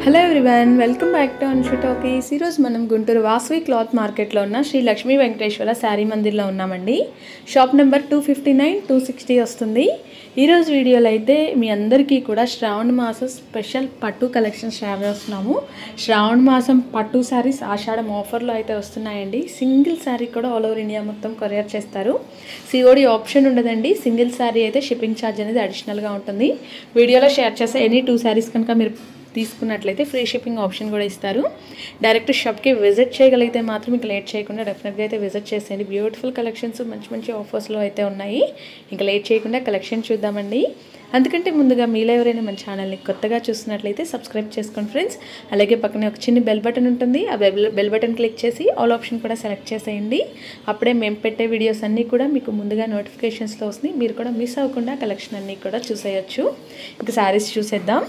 Hello everyone welcome back to Anshu talkies ఈరోజు మనం Guntur Vasavi cloth మార్కెట్లో ఉన్న శ్రీ లక్ష్మీ వెంకటేశ్వర శారీ మందిర్లో ఉన్నామండి shop number two fifty nine two sixty వస్తుంది ఈరోజు వీడియోలో అయితే మీ అందరికీ కూడా శ్రావణ మాసం స్పెషల్ పట్టు కలెక్షన్ షేర్ చేస్తున్నాము శ్రావణ మాసం పట్టు శారీస్ ఆషాఢం ఆఫర్లో అయితే వస్తున్నాయండి సింగిల్ శారీ కూడా ఆల్ ఓవర్ ఇండియా మొత్తం కొరియర్ చేస్తారు సిఓడి ఆప్షన్ ఉండదండి సింగిల్ శారీ అయితే షిప్పింగ్ ఛార్జ్ అనేది అడిషనల్గా ఉంటుంది వీడియోలో షేర్ చేసే ఎనీ టూ శారీస్ కనుక మీరు తీసుకున్నట్లయితే ఫ్రీ షిప్పింగ్ ఆప్షన్ కూడా ఇస్తారు డైరెక్ట్ షాప్కి విజిట్ చేయగలిగితే మాత్రం మీకు లేట్ చేయకుండా డెఫినెట్గా అయితే విజిట్ చేసేయండి బ్యూటిఫుల్ కలెక్షన్స్ మంచి మంచి ఆఫర్స్లో అయితే ఉన్నాయి ఇంకా లేట్ చేయకుండా కలెక్షన్ చూద్దామండి అందుకంటే ముందుగా మీలో ఎవరైనా మన ఛానల్ని కొత్తగా చూస్తున్నట్లయితే సబ్స్క్రైబ్ చేసుకోండి ఫ్రెండ్స్ అలాగే పక్కనే ఒక చిన్న బెల్ బటన్ ఉంటుంది ఆ బెల్ బెల్ బటన్ క్లిక్ చేసి ఆల్ ఆప్షన్ కూడా సెలెక్ట్ చేసేయండి అప్పుడే మేము పెట్టే వీడియోస్ అన్నీ కూడా మీకు ముందుగా నోటిఫికేషన్స్లో వస్తుంది మీరు కూడా మిస్ అవ్వకుండా కలెక్షన్ అన్నీ కూడా చూసేయచ్చు ఇంకా శారీస్ చూసేద్దాం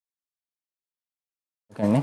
ఓకే అండి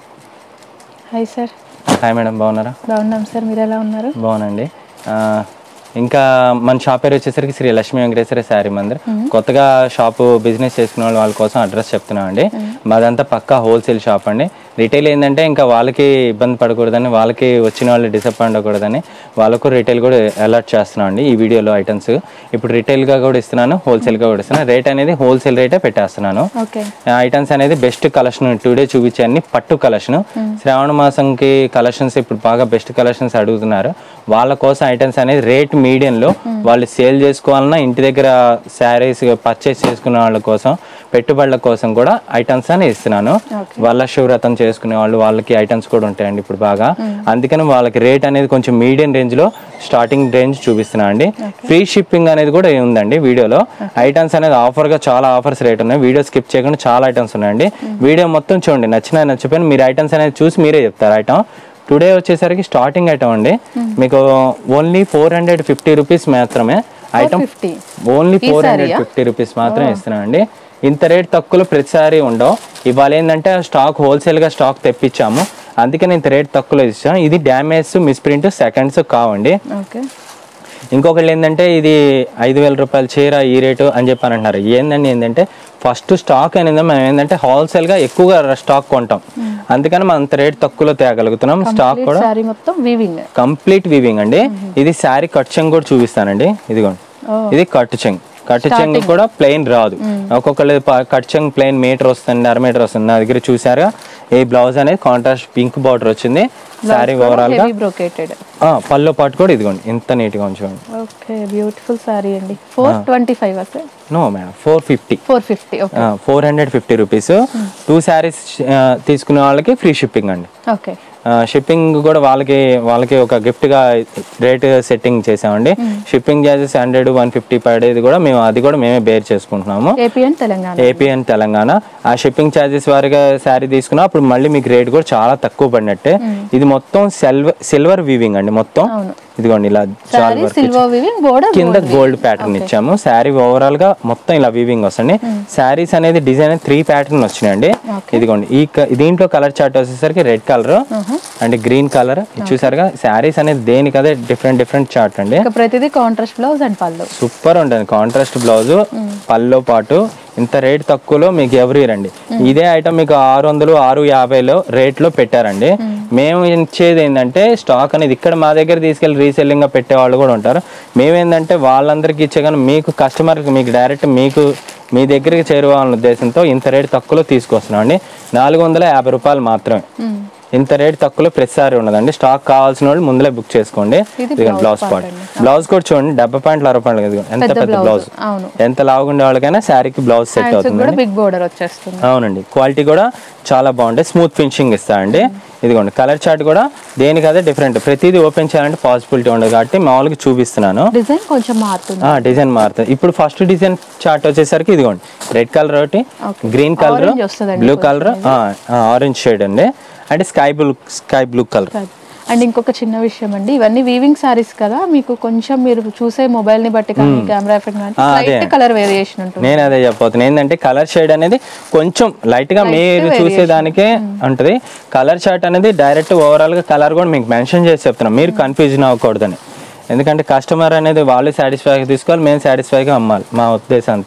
హాయ్ సార్ హాయ్ మేడం బాగున్నారా బాగున్నాం సార్ మీరు ఎలా ఉన్నారు బాగునండి ఆ, ఇంకా మన షాప్ పేరు వచ్చేసరికి శ్రీ లక్ష్మీ వెంకటేశ్వర శారీ మందిర్ కొత్తగా షాపు బిజినెస్ చేసుకునే వాళ్ళు వాళ్ళ కోసం అడ్రస్ చెప్తున్నాం అండి మాదంతా పక్కా హోల్సేల్ షాప్ అండి రిటైల్ ఏంటంటే ఇంకా వాళ్ళకి ఇబ్బంది పడకూడదని వాళ్ళకి వచ్చిన వాళ్ళు డిసప్పాయింట్ అవ్వకూడదని వాళ్ళకు రిటైల్ కూడా అలర్ట్ చేస్తున్నాం అండి ఈ వీడియోలో ఐటమ్స్ ఇప్పుడు రిటైల్గా కూడా ఇస్తున్నాను హోల్సేల్గా కూడా ఇస్తున్నాను రేట్ అనేది హోల్సేల్ రేటే పెట్టేస్తున్నాను ఓకే ఐటమ్స్ అనేది బెస్ట్ కలెక్షన్ టుడే చూపించే అన్ని పట్టు కలెక్షన్ శ్రావణ మాసంకి కలెక్షన్స్ ఇప్పుడు బాగా బెస్ట్ కలెక్షన్స్ అడుగుతున్నారు వాళ్ళ కోసం ఐటమ్స్ అనేది రేట్ మీడియంలో వాళ్ళు సేల్ చేసుకోవాలన్నా ఇంటి దగ్గర శారీస్ పర్చేస్ చేసుకునే వాళ్ళ కోసం పెట్టుబడుల కోసం కూడా ఐటమ్స్ అని ఇస్తున్నాను వాళ్ళ శివవ్రతం చేసుకునే వాళ్ళు వాళ్ళకి ఐటమ్స్ కూడా ఉంటాయండి ఇప్పుడు బాగా అందుకని వాళ్ళకి రేట్ అనేది కొంచెం మీడియం రేంజ్ లో స్టార్టింగ్ రేంజ్ చూపిస్తున్నా అండి ఫ్రీ షిప్పింగ్ అనేది కూడా ఉందండి వీడియోలో ఐటమ్స్ అనేది ఆఫర్ గా చాలా ఆఫర్స్ రేట్ ఉన్నాయి వీడియో స్కిప్ చేయకుండా చాలా ఐటమ్స్ ఉన్నాయండి వీడియో మొత్తం చూడండి నచ్చిన నచ్చిపోయిన మీరు ఐటమ్స్ అనేది చూసి మీరే చెప్తారు ఐటమ్ టుడే వచ్చేసరికి స్టార్టింగ్ ఐటమ్ అండి మీకు only four hundred fifty rupees మాత్రమే item fifty only four hundred fifty rupees మాత్రమే ఇస్తున్నాం అండి ఇంత రేట్ తక్కువలో ప్రతిసారి ఉండవు ఇవాళ ఏంటంటే స్టాక్ హోల్సేల్గా స్టాక్ తెప్పించాము అందుకని ఇంత రేట్ తక్కువలో ఇస్తాం ఇది డ్యామేజ్ మిస్ప్రింట్ సెకండ్స్ కావండి ఓకే ఇంకొకళ్ళు ఏంటంటే ఇది ఐదు వేల రూపాయల చీర ఈ రేటు అని చెప్పి అని అంటున్నారు ఏందండి ఏంటంటే ఫస్ట్ స్టాక్ అనేది మనం ఏంటంటే హోల్సేల్గా ఎక్కువగా స్టాక్ కొంటాం అందుకని మనం అంత రేట్ తక్కువలో తేగలుగుతున్నాం స్టాక్ కూడా శారీ మొత్తం వీవింగ్ కంప్లీట్ వీవింగ్ అండి ఇది శారీ కట్ చెంగ్ కూడా చూపిస్తానండి ఇదిగోండి ఇది కట్ చెంగ్ కట్ చెంగ్ కూడా ప్లెయిన్ రాదు ఒక్కొక్కళ్ళు ప- కట్ చెంగ్ ప్లెయిన్ మీటర్ వస్తుంది అర మీటర్ వస్తుంది నా దగ్గర చూసారుగా ఈ బ్లౌజ్ అనేది కాంట్రాస్ట్ పింక్ బార్డర్ వచ్చింది శారీ ఓవరాల్ గా హెవీ బ్రోకేటెడ్ ఆ, పల్లో పాటు కూడా ఇదిగోండి ఇంత నీట్ గా ఉంచుకోండి ఓకే బ్యూటిఫుల్ శారీ అండి four twenty five sir no madam four fifty four fifty okay four hundred fifty rupees two saris తీసుకునే వాళ్ళకి ఫ్రీ షిప్పింగ్ అండి ఓకే షిప్పింగ్ కూడా వాళ్ళకి వాళ్ళకి ఒక గిఫ్ట్ గా రేట్ సెట్టింగ్ చేసామండి shipping charges hundred one fifty పడేది కూడా మేము అది కూడా మేమే బేర్ చేసుకుంటున్నాము AP and Telangana AP and Telangana ఆ షిప్పింగ్ ఛార్జెస్ వారిగా శారీ తీసుకున్నా అప్పుడు మళ్ళీ మీకు రేట్ కూడా చాలా తక్కువ పడినట్టే ఇది మొత్తం సిల్వర్ సిల్వర్ వీవింగ్ అండి మొత్తం ఇదిగోండి ఇలా చాలా sari work silver weaving border కింద గోల్డ్ ప్యాటర్న్ ఇచ్చాము శారీ ఓవరాల్ గా మొత్తం ఇలా వీవింగ్ వస్తుంది శారీస్ అనేది డిజైన్ త్రీ ప్యాటర్న్ వచ్చినాయండి ఇదిగోండి ఈ క- దీంట్లో కలర్ చార్ట్ వచ్చేసరికి red colour and green colour చూసారుగా శారీస్ అనేది దేనికి అదే డిఫరెంట్ డిఫరెంట్ చార్ట్ అండి ఇక ప్రతిదీ contrast blouse and pallu super ఉంటుంది కాంట్రాస్ట్ బ్లౌజ్ పల్లో పాటు ఇంత రేట్ తక్కువలో మీకు ఎవరు రండి ఇదే ఐటమ్ మీకు ఆరు వందలు ఆరు యాభైలో రేట్లో పెట్టారండి మేము ఇచ్చేది ఏంటంటే స్టాక్ అనేది ఇక్కడ మా దగ్గర తీసుకెళ్లి రీసెల్లింగ్ గా పెట్టే వాళ్ళు కూడా ఉంటారు మేమేంటంటే వాళ్ళందరికీ ఇచ్చే కానీ మీకు కస్టమర్కి మీకు డైరెక్ట్ మీకు మీ దగ్గరికి చేరువాలన్న ఉద్దేశంతో ఇంత రేట్ తక్కువలో తీసుకొస్తున్నాం అండి నాలుగు వందల యాభై రూపాయలు మాత్రమే ఇంత రేట్ తక్కువలో ప్రతిసారి ఉండదండి స్టాక్ కావాల్సిన వాళ్ళు ముందులే బుక్ చేసుకోండి ఇది బ్లౌజ్ పార్ట్ బ్లౌజ్ కూడా చూడండి డెబ్బై పాయింట్లు అరవై పాయింట్లు ఇదిగో. ఎంత పెద్ద బ్లౌజ్ అవును ఎంత లావుగుండే వాళ్ళకైనా శారీకి బ్లౌజ్ సెట్ అవుతుంది కూడా బిగ్ బోర్డర్ వచ్చేస్తుంది అవునండి క్వాలిటీ కూడా చాలా బాగుంటాయి స్మూత్ ఫినిషింగ్ ఇస్తా అండి ఇదిగోండి కలర్ చార్ట్ కూడా దేనికి అదే డిఫరెంట్ ప్రతిదీ ఓపెన్ చేయాలంటే పాసిబిలిటీ ఉండదు కాబట్టి మామూలుగా చూపిస్తున్నాను డిజైన్ కొంచెం మారుతుంది డిజైన్ మారుతుంది ఇప్పుడు ఫస్ట్ డిజైన్ చార్ట్ వచ్చేసరికి ఇదిగోండి రెడ్ కలర్ ఒకటి గ్రీన్ కలర్ Orange వస్తుందండి బ్లూ కలర్ ఆరెంజ్ షేడ్ అండి అంటే sky blue sky blue colour and ఇంకొక చిన్న విషయం అండి ఇవన్నీ వీవింగ్ సారీస్ కదా మీకు కొంచెం మీరు చూసే మొబైల్ ని బట్టి కానీ కెమెరా ఎఫెక్ట్ కానీ ఆ, అదే. లైట్ కలర్ వేరియేషన్ ఉంటుంది నేను అదే చెప్పబోతున్నాను ఏంటంటే కలర్ షేడ్ అనేది కొంచెం లైట్ గా మీరు చూసేదానికే ఉంటది కలర్ షార్ట్ అనేది డైరెక్ట్ ఓవరాల్ గా కలర్ కూడా మీకు మెన్షన్ చేసి చెప్తున్నాం మీరు కన్ఫ్యూజన్ అవ్వకూడదని ఎందుకంటే కస్టమర్ అనేది వాళ్ళు సాటిస్ఫైగా తీసుకోవాలి మేము సాటిస్ఫైగా అమ్మాలి మా ఉద్దేశం అంతే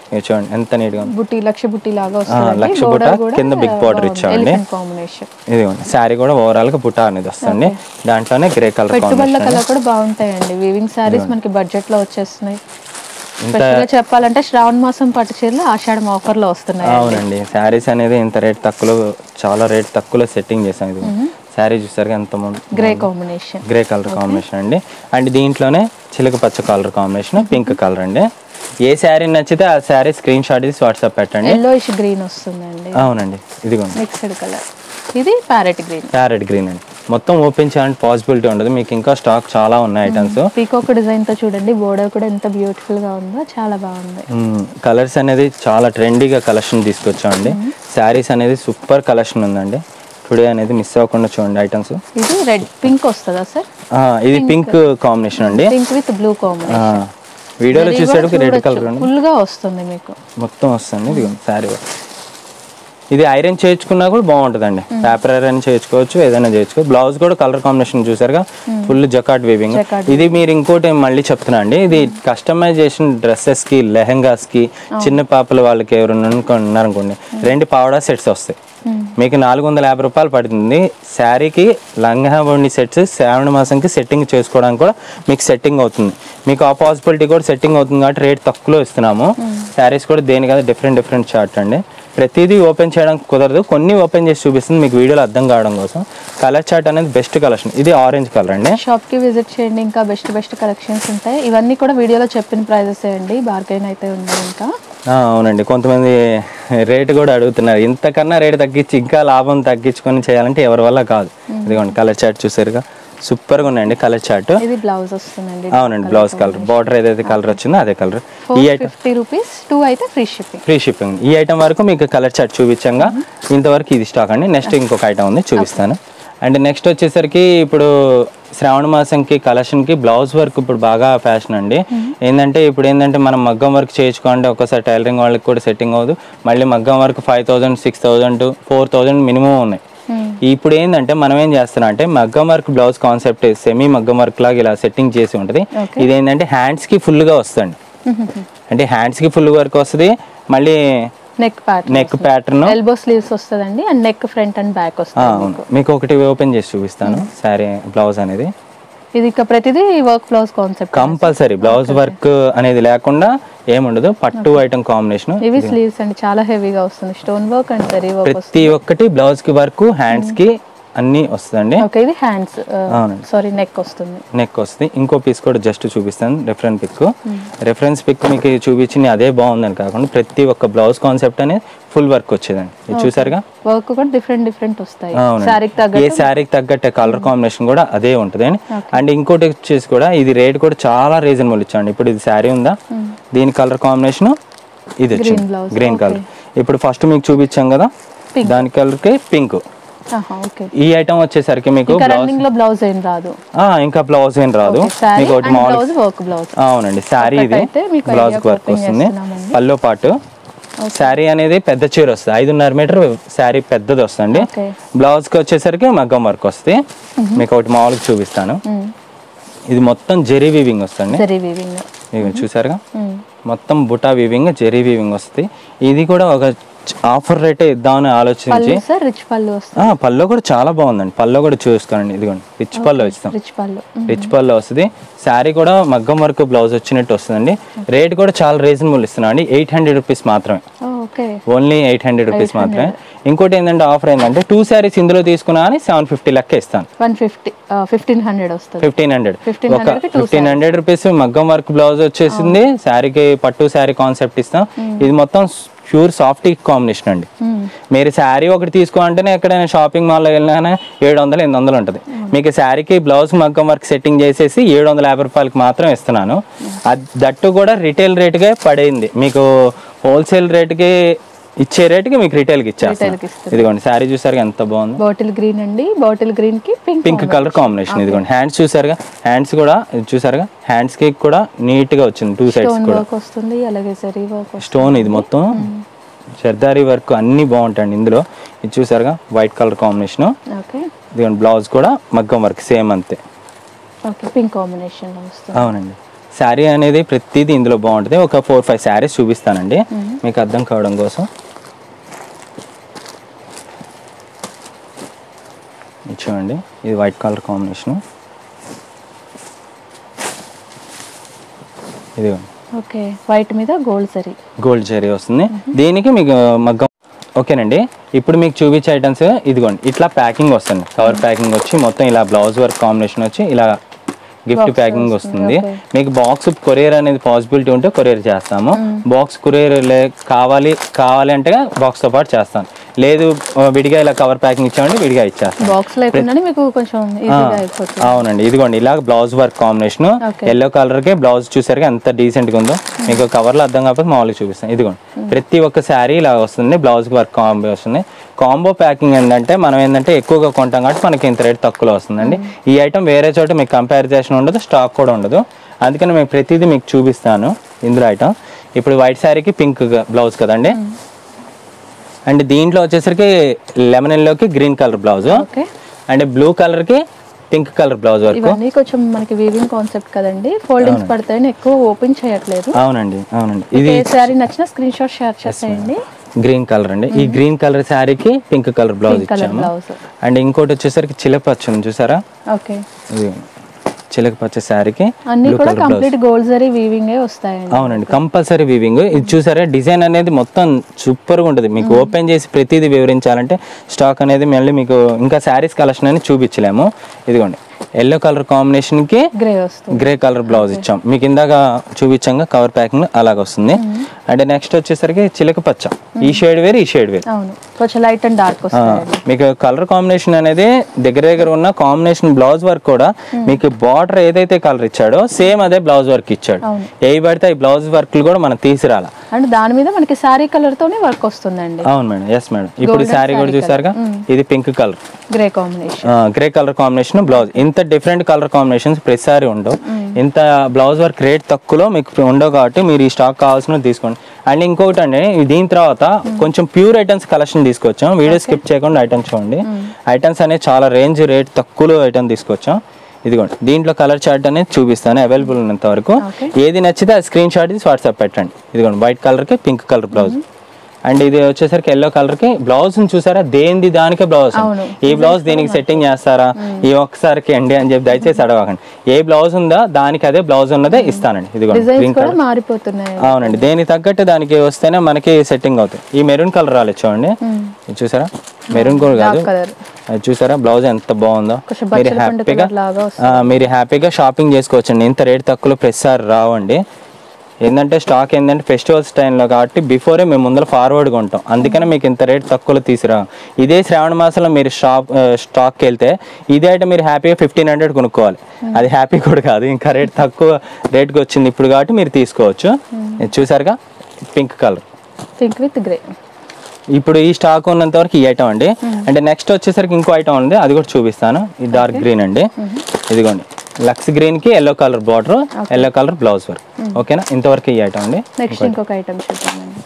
ఇది చూడండి ఎంత నీట్గా ఉంది బుట్టి లక్ష బుట్టి లాగా ఆ, వస్తుంది లక్ష బుట్ట కింద బిగ్ బార్డర్ ఇచ్చామండి కాంబినేషన్ ఇదిగోండి శారీ కూడా ఓవరాల్ గా బుట్ట అనేది వస్తుంది దాంట్లోనే గ్రే కలర్ పెట్టుబడుల కాంబినేషన్ కలర్ కూడా బాగుంటాయండి వీవింగ్ శారీస్ మనకి బడ్జెట్ లో వచ్చేస్తున్నాయి స్పెషల్గా చెప్పాలంటే శ్రావణ మాసం పట్టు చీరలు ఆషాఢం ఆఫర్ లో వస్తున్నాయి అవునండి శారీస్ అనేది ఇంత రేట్ తక్కువలో చాలా రేట్ తక్కువలో సెట్టింగ్ చేసాం ఇది శారీ చూసారు ఎంత grey combination grey colour combination అండి అండ్ దీంట్లోనే చిలక పచ్చ కలర్ కాంబినేషన్ పింక్ కలర్ అండి ఏ శారీ నచ్చితే ఆ శారీ స్క్రీన్ షాట్ తీసి వాట్సాప్ పెట్టండి ఎల్లోయిష్ గ్రీన్ వస్తుందండి అవునండి ఇదిగోండి మిక్స్డ్ కలర్ ఇది ప్యారెట్ గ్రీన్ ప్యారెట్ గ్రీన్ అండి మొత్తం ఓపెన్ చేయాలంటే పాసిబిలిటీ ఉండదు మీకు ఇంకా స్టాక్ చాలా ఉన్నాయి ఐటమ్స్ పీకాక్ డిజైన్ తో చూడండి బోర్డర్ కూడా ఎంత బ్యూటిఫుల్ గా ఉందో చాలా బాగుంది కలర్స్ అనేది చాలా ట్రెండీగా కలెక్షన్ తీసుకొచ్చామండి శారీస్ అనేది సూపర్ కలెక్షన్ ఉందండి టుడే అనేది మిస్ అవ్వకుండా చూడండి ఐటమ్స్ ఇది రెడ్ పింక్ వస్తుందా సార్ ఇది పింక్ కాంబినేషన్ అండి పింక్ విత్ బ్లూ కాంబినేషన్ ఆ, వీడియోలో చూసేటప్పుడు రెడ్ కలర్ అండి ఫుల్ గా వస్తుంది మీకు మొత్తం వస్తుంది ఇది శారీ ఇది ఐరన్ చేయించుకున్నా కూడా బాగుంటుందండి పేపర్ ఐరన్ చేయించుకోవచ్చు ఏదైనా చేయించుకోవచ్చు బ్లౌజ్ కూడా కలర్ కాంబినేషన్ చూసారుగా ఫుల్ జకాట్ వీవింగ్ ఇది మీరు ఇంకోటి మళ్ళీ చెప్తున్నా అండి ఇది కస్టమైజేషన్ డ్రెస్సెస్ కి లెహంగాస్ కి చిన్న పాపల వాళ్ళకి ఎవరైనా ఉన్నారనుకోండి రెండు పావడా సెట్స్ వస్తాయి మీకు నాలుగు వందల యాభై రూపాయలు పడుతుంది శారీకి లంగా వండి సెట్స్ శ్రావణ మాసంకి సెట్టింగ్ చేసుకోవడానికి కూడా మీకు సెట్టింగ్ అవుతుంది మీకు ఆ పాసిబిలిటీ కూడా సెట్టింగ్ అవుతుంది కాబట్టి రేట్ తక్కువలో ఇస్తున్నాము శారీస్ కూడా దేనికైనా డిఫరెంట్ డిఫరెంట్ చార్ట్ అండి ప్రతిదీ ఓపెన్ చేయడానికి కుదరదు కొన్ని ఓపెన్ చేసి చూపిస్తుంది మీకు వీడియోలో అర్థం కావడం కోసం కలర్ చార్ట్ అనేది బెస్ట్ కలెక్షన్ ఇది ఆరెంజ్ కలర్ అండి షాప్ కి విజిట్ చేయండి ఇంకా బెస్ట్ బెస్ట్ కలెక్షన్స్ ఉంటాయి ఇవన్నీ కూడా వీడియోలో చెప్పిన ప్రైజెస్ అండి బార్గెన్ అయితే ఉంది ఇంకా ఆ, అవునండి కొంతమంది రేట్ కూడా అడుగుతున్నారు ఇంతకన్నా రేట్ తగ్గించి ఇంకా లాభం తగ్గించుకొని చేయాలంటే ఎవరి వల్ల కాదు ఇదిగోండి కలర్ చార్ట్ చూసారుగా సూపర్గా ఉన్నాయండి కలర్ చార్ట్ ఇది బ్లౌజ్ వస్తుందండి అవునండి బ్లౌజ్ కలర్ బార్డర్ ఏదైతే కలర్ వచ్చిందో అదే కలర్ ఈ four item fifty rupees two అయితే ఫ్రీ షిప్పింగ్ ఫ్రీ షిప్పింగ్ ఈ ఐటమ్ వరకు మీకు కలర్ చార్ట్ చూపించంగా ఇంతవరకు ఇది స్టాక్ అండి నెక్స్ట్ ఇంకొక ఐటమ్ ఉంది చూపిస్తాను అండ్ నెక్స్ట్ వచ్చేసరికి ఇప్పుడు శ్రావణ మాసంకి కలెక్షన్కి బ్లౌజ్ వర్క్ ఇప్పుడు బాగా ఫ్యాషన్ అండి ఏంటంటే ఇప్పుడు ఏంటంటే మనం మగ్గం వర్క్ చేయించుకోవాలంటే ఒక్కసారి టైలరింగ్ వాళ్ళకి కూడా సెట్టింగ్ అవ్వదు మళ్ళీ మగ్గం work five thousand six thousand four thousand minimum ఉన్నాయి ఇప్పుడు ఏంటంటే మనం ఏం చేస్తున్నాం అంటే మగ్గం వర్క్ బ్లౌజ్ కాన్సెప్ట్ సెమీ మగ్గం వర్క్ లాగా ఇలా సెట్టింగ్ చేసి ఉంటుంది Okay. ఇది ఏంటంటే హ్యాండ్స్ కి ఫుల్ గా వస్తుంది అంటే హ్యాండ్స్ కి ఫుల్ వర్క్ వస్తుంది మళ్ళీ neck pattern neck pattern elbow sleeves వస్తుందండి and neck front and back వస్తుంది అవును మీకు ఒకటి ఓపెన్ చేసి చూపిస్తాను శారీ బ్లౌజ్ అనేది ఇది ఇక ప్రతిదీ work blouse concept compulsory blouse work అనేది లేకుండా ఏముండదు పట్టు ఐటమ్ కాంబినేషన్ ఇవి స్లీవ్స్ అండి చాలా హెవీగా వస్తుంది stone work and zari work వస్తుంది ప్రతి ఒక్కటి బ్లౌజ్ కి వర్క్ హ్యాండ్స్ కి అన్ని వస్తుందండి ఓకే ఇది హ్యాండ్స్ అవునండి. సారీ నెక్ వస్తుంది నెక్ వస్తుంది ఇంకో పీస్ కూడా జస్ట్ చూపిస్తాను రిఫరెన్స్ పిక్ రిఫరెన్స్ పిక్ మీకు చూపించింది అదే బాగుందని కాకుండా ప్రతి ఒక్క బ్లౌజ్ కాన్సెప్ట్ అనేది ఫుల్ వర్క్ వచ్చేదండి ఇది చూసారుగా వర్క్ కూడా డిఫరెంట్ డిఫరెంట్ వస్తాయి అవునండి. శారీకి ఏ తగ్గట్టు శారీకి తగ్గట్టే కలర్ కాంబినేషన్ కూడా అదే ఉంటుంది అండ్ ఇంకోటి వచ్చేసి కూడా ఇది రేట్ కూడా చాలా రీజనబుల్ ఇచ్చాండి ఇప్పుడు ఇది శారీ ఉందా దీని కలర్ కాంబినేషన్ ఇది వచ్చింది blouse, గ్రీన్ కలర్ ఇప్పుడు ఫస్ట్ మీకు చూపించాం కదా దాని కలర్ కి పింక్ ఓకే ఈ ఐటమ్ వచ్చేసరికి మీకు ఇంకా బ్లౌజ్ రన్నింగ్ లో బ్లౌజ్ ఏం రాదు ఇంకా బ్లౌజ్ ఏం రాదు శారీ మీకు ఒకటి అండ్ మామూలు బ్లౌజ్ వర్క్ బ్లౌజ్ అవునండి శారీ ఇది ఒకటైతే మీకు బ్లౌజ్ idea వర్క్ open వస్తుంది చేస్తున్నామండి. పల్లో పాటు శారీ అనేది పెద్ద చీర వస్తుంది ఐదున్నర మీటర్ శారీ పెద్దది వస్తుంది ఓకే బ్లౌజ్ కి వచ్చేసరికి మగ్గం వర్క్ వస్తుంది మీకు ఒకటి మామూలుగా చూపిస్తాను ఇది మొత్తం జెరీ వీవింగ్ వస్తుంది జరీ వీవింగ్ ఇవి చూసారుగా మొత్తం బుటా వీవింగ్ జెరీ వీవింగ్ వస్తుంది ఇది కూడా ఒక ఆఫర్ రేటే ఇద్దామని ఆలోచించి పళ్ళు సార్ రిచ్ పళ్ళు వస్తుంది ఆ, పల్లో కూడా చాలా బాగుందండి పల్లో కూడా చూసుకోండి ఇదిగోండి రిచ్ పల్లో ఇస్తాం రిచ్ పళ్ళు రిచ్ పల్లో వస్తుంది శారీ కూడా మగ్గం వర్క్ బ్లౌజ్ వచ్చినట్టు వస్తుందండి రేట్ కూడా చాలా రీజనబుల్ ఇస్తున్నాం అండి ఎయిట్ హండ్రెడ్ రూపీస్ మాత్రమే okay only eight hundred rupees మాత్రమే ఇంకోటి ఏంటంటే ఆఫర్ ఏంటంటే టూ శారీస్ ఇందులో తీసుకున్నా అని సెవెన్ ఫిఫ్టీ లెక్క ఇస్తాను వన్ ఫిఫ్టీ ఫిఫ్టీన్ హండ్రెడ్ వస్తుంది ఫిఫ్టీన్ హండ్రెడ్ 1500 ఒక కి two ఫిఫ్టీన్ హండ్రెడ్ రూపీస్ మగ్గం వర్క్ బ్లౌజ్ వచ్చేసింది శారీకి పట్టు శారీ కాన్సెప్ట్ ఇస్తాం ఇది మొత్తం ప్యూర్ సాఫ్ట్ కాంబినేషన్ అండి మీరు శారీ ఒకటి తీసుకోవాలంటేనే ఎక్కడైనా షాపింగ్ మాల్లో వెళ్ళినా ఏడు వందలు ఎనిమిది వందలు ఉంటుంది మీకు శారీకి బ్లౌజ్ మగ్గం వర్క్ సెట్టింగ్ చేసేసి ఏడు వందల యాభై రూపాయలకి మాత్రం ఇస్తున్నాను అది దట్టు కూడా రిటైల్ రేటుగా పడింది మీకు హోల్సేల్ రేటుకి ఇచ్చే రేటుకి మీకు రిటైల్కి ఇచ్చేస్తాను Retail కి ఇస్తారు. ఇదిగోండి శారీ చూసారు ఎంత బాగుంది బాటిల్ గ్రీన్ అండి బాటిల్ గ్రీన్ కి పింక్ పింక్ కలర్ కాంబినేషన్ ఇదిగోండి హ్యాండ్స్ చూసారుగా హ్యాండ్స్ కూడా ఇది చూసారుగా హ్యాండ్స్ కి కూడా నీట్ గా వచ్చింది టూ సైడ్స్ స్టోన్ కూడా వర్క్ వస్తుంది అలాగే జరీ వర్క్ వస్తుంది స్టోన్ ఇది మొత్తం షర్దారీ వర్క్ అన్ని బాగుంటాయండి ఇందులో ఇది చూసారుగా వైట్ కలర్ కాంబినేషన్ ఓకే ఇదిగోండి బ్లౌజ్ కూడా మగ్గం వర్క్ సేమ్ అంతే ఓకే పింక్ కాంబినేషన్ లో వస్తుంది అవునండి శారీ అనేది ప్రతిదీ ఇందులో బాగుంటుంది ఒక ఫోర్ ఫైవ్ శారీస్ చూపిస్తానండి మీకు అర్థం కావడం కోసం ఇది చూడండి ఇది వైట్ కలర్ కాంబినేషన్ ఇది ఓకే వైట్ మీద గోల్డ్ సరీ గోల్డ్ జరీ వస్తుంది దీనికి మీకు మగ్గం ఓకేనండి ఇప్పుడు మీకు చూపించే ఐటమ్స్ ఇదిగోండి ఇట్లా ప్యాకింగ్ వస్తుంది కవర్ ప్యాకింగ్ వచ్చి మొత్తం ఇలా బ్లౌజ్ వర్క్ కాంబినేషన్ వచ్చి ఇలా గిఫ్ట్ ప్యాకింగ్ వస్తుంది మీకు బాక్స్ కొరియర్ అనేది పాసిబిలిటీ ఉంటే కొరియర్ చేస్తాము బాక్స్ కొరియర్ కావాలి కావాలి అంటే బాక్స్ తో పాటు చేస్తాను లేదు ఆ, విడిగా ఇలా కవర్ ప్యాకింగ్ ఇచ్చామంటే విడిగా ఇచ్చేస్తాం బాక్స్ లేకుండానే మీకు కొంచెం ఈజీగా అయిపోతుంది అవునండి ఇదిగోండి ఇలా blouse work combination Okay. Yellow colour కి బ్లౌజ్ చూసారు ఎంత డీసెంట్ గా ఉందో మీకు కవర్ లో అర్థం కాకపోతే మామూలుగా చూపిస్తాను ఇదిగోండి ప్రతి ఒక్క శారీ ఇలా వస్తుంది బ్లౌజ్ వర్క్ కాంబో వస్తుంది కాంబో ప్యాకింగ్ ఏంటంటే మనం ఏంటంటే ఎక్కువగా కొంటాం కాబట్టి మనకి ఇంత రేట్ తక్కువలో వస్తుందండి ఈ ఐటమ్ వేరే చోట మీకు కంపేర్ చేసిన ఉండదు స్టాక్ కూడా ఉండదు అందుకని మేము ప్రతిదీ మీకు చూపిస్తాను ఇందులో ఐటమ్ ఇప్పుడు వైట్ శారీకి పింక్ బ్లౌజ్ కదండి అండ్ దీంట్లో వచ్చేసరికి లెమన్ ఎల్లోకి green colour blouse okay and blue colour కి పింక్ కలర్ బ్లౌజ్ వర్క్ ఇవన్నీ కొంచెం మనకి వీవింగ్ కాన్సెప్ట్ కదండి ఫోల్డింగ్స్ పడతాయని ఎక్కువ ఓపెన్ చేయట్లేదు అవునండి అవునండి ఇది ఏ శారీ నచ్చినా స్క్రీన్ షాట్ షేర్ చేసేయండి గ్రీన్ కలర్ అండి ఈ గ్రీన్ కలర్ శారీకి పింక్ కలర్ బ్లౌజ్ కలర్ ఇచ్చాము బ్లౌజ్ అండ్ ఇంకోటి వచ్చేసరికి చిలపచ్చ ఉంది చూసారా ఓకే ఇది చిలక పచ్చ శారీకి అన్ని బ్లూ కూడా colour blouse complete gold zari weaving వస్తాయండి అవునండి కంపల్సరీ వీవింగ్ ఇది చూసారా డిజైన్ అనేది మొత్తం సూపర్గా ఉంటుంది మీకు ఓపెన్ చేసి ప్రతిదీ వివరించాలంటే స్టాక్ అనేది మళ్ళీ మీకు ఇంకా శారీస్ కలెక్షన్ అని చూపించలేము ఇదిగోండి ఎల్లో కలర్ కాంబినేషన్కి గ్రే వస్తుంది గ్రే కలర్ బ్లౌజ్ ఇచ్చాం మీకు ఇందాక చూపించాం కవర్ ప్యాకింగ్ అలాగ వస్తుంది అంటే నెక్స్ట్ వచ్చేసరికి చిలక పచ్చ ఈ షేడ్ వేరు ఈ షేడ్ వేరు అవును కొంచెం లైట్ అండ్ డార్క్ ఆ, వస్తాయండి మీకు కలర్ కాంబినేషన్ అనేది దగ్గర దగ్గర ఉన్న కాంబినేషన్ బ్లౌజ్ వర్క్ కూడా మీకు బార్డర్ ఏదైతే కలర్ ఇచ్చాడో సేమ్ అదే బ్లౌజ్ వర్క్ ఇచ్చాడు అవును. ఏ పడితే ఈ బ్లౌజ్ వర్క్లు కూడా మనం తీసుకురాల అండ్ దాని మీద మనకి శారీ కలర్ తోనే వర్క్ వస్తుందండి అవును మేడం ఎస్ మేడం ఇప్పుడు శారీ కూడా చూసారుగా ఇది pink colour grey combination grey colour combination blouse ఇంత డిఫరెంట్ కలర్ కాంబినేషన్స్ ప్రతిసారి ఉండవు ఇంత బ్లౌజ్ వర్క్ రేట్ తక్కువలో మీకు ఉండవు కాబట్టి మీరు ఈ స్టాక్ కావాల్సిన తీసుకోండి అండ్ ఇంకొకటి అండి దీని తర్వాత కొంచెం ప్యూర్ ఐటమ్స్ కలెక్షన్ తీసుకొచ్చాం వీడియో స్కిప్ చేయకుండా ఐటమ్స్ చూడండి ఐటమ్స్ అనేది చాలా రేంజ్ రేట్ తక్కువలో ఐటమ్ తీసుకొచ్చాం ఇదిగోండి దీంట్లో కలర్ చార్ట్ అనేది చూపిస్తాను అవైలబుల్ ఉన్నంత వరకు Okay. ఏది నచ్చితే ఆ స్క్రీన్ షాట్ తీసి వాట్సాప్ పెట్టండి ఇదిగోండి వైట్ కలర్కి పింక్ కలర్ బ్లౌజ్ అండ్ ఇది వచ్చేసరికి ఎల్లో కలర్ కి బ్లౌజ్ చూసారా దేనిది దానికే బ్లౌజ్ అవును. ఈ బ్లౌజ్ దీనికి సెట్టింగ్ చేస్తారా ఈ ఒక్కసారికి అండి అని చెప్పి దయచేసి అడగకండి ఏ బ్లౌజ్ ఉందా దానికి అదే బ్లౌజ్ ఉన్నదే ఇస్తానండి ఇదిగోండి డిజైన్స్ గ్రీన్ కూడా కలర్ మారిపోతున్నాయి అవునండి దేనికి తగ్గట్టు దానికి వస్తేనే మనకి సెట్టింగ్ అవుతుంది ఈ మెరూన్ కలర్ రాలేదు చూడండి ఇది చూసారా మెరూన్ కూడా కాదు డార్క్ కలర్ అది చూసారా బ్లౌజ్ ఎంత బాగుందో కొంచెం మీరు బచ్చల పండు హ్యాపీగా కలర్ లాగా ఆ, మీరు హ్యాపీగా షాపింగ్ చేసుకోవచ్చండి ఇంత రేట్ తక్కువలో ప్రతిసారి రావండి ఏంటంటే స్టాక్ ఏంటంటే ఫెస్టివల్స్ టైంలో కాబట్టి బిఫోరే మేము ముందర ఫార్వర్డ్గా ఉంటాం అందుకనే మీకు ఇంత రేట్ తక్కువలో తీసుకురా ఇదే శ్రావణ మాసంలో మీరు షాప్ ఆ, స్టాక్కి వెళ్తే ఇదే ఐటమ్ మీరు హ్యాపీగా ఫిఫ్టీన్ హండ్రెడ్ కొనుక్కోవాలి అది హ్యాపీ కూడా కాదు ఇంకా రేట్ తక్కువ రేట్కి వచ్చింది ఇప్పుడు కాబట్టి మీరు తీసుకోవచ్చు ఇది చూసారుగా pink colour pink with grey ఇప్పుడు ఈ స్టాక్ ఉన్నంత వరకు ఈ ఐటమ్ అండి అంటే నెక్స్ట్ వచ్చేసరికి ఇంకో ఐటమ్ ఉంది అది కూడా చూపిస్తాను ఈ డార్క్ గ్రీన్ అండి ఇదిగోండి లక్స్ గ్రీన్ కి yellow colour border yellow colour blouse work ఓకేనా ఇంతవరకు ఈ ఐటమ్ అండి నెక్స్ట్ ఇంకొక ఐటమ్ చూద్దామండి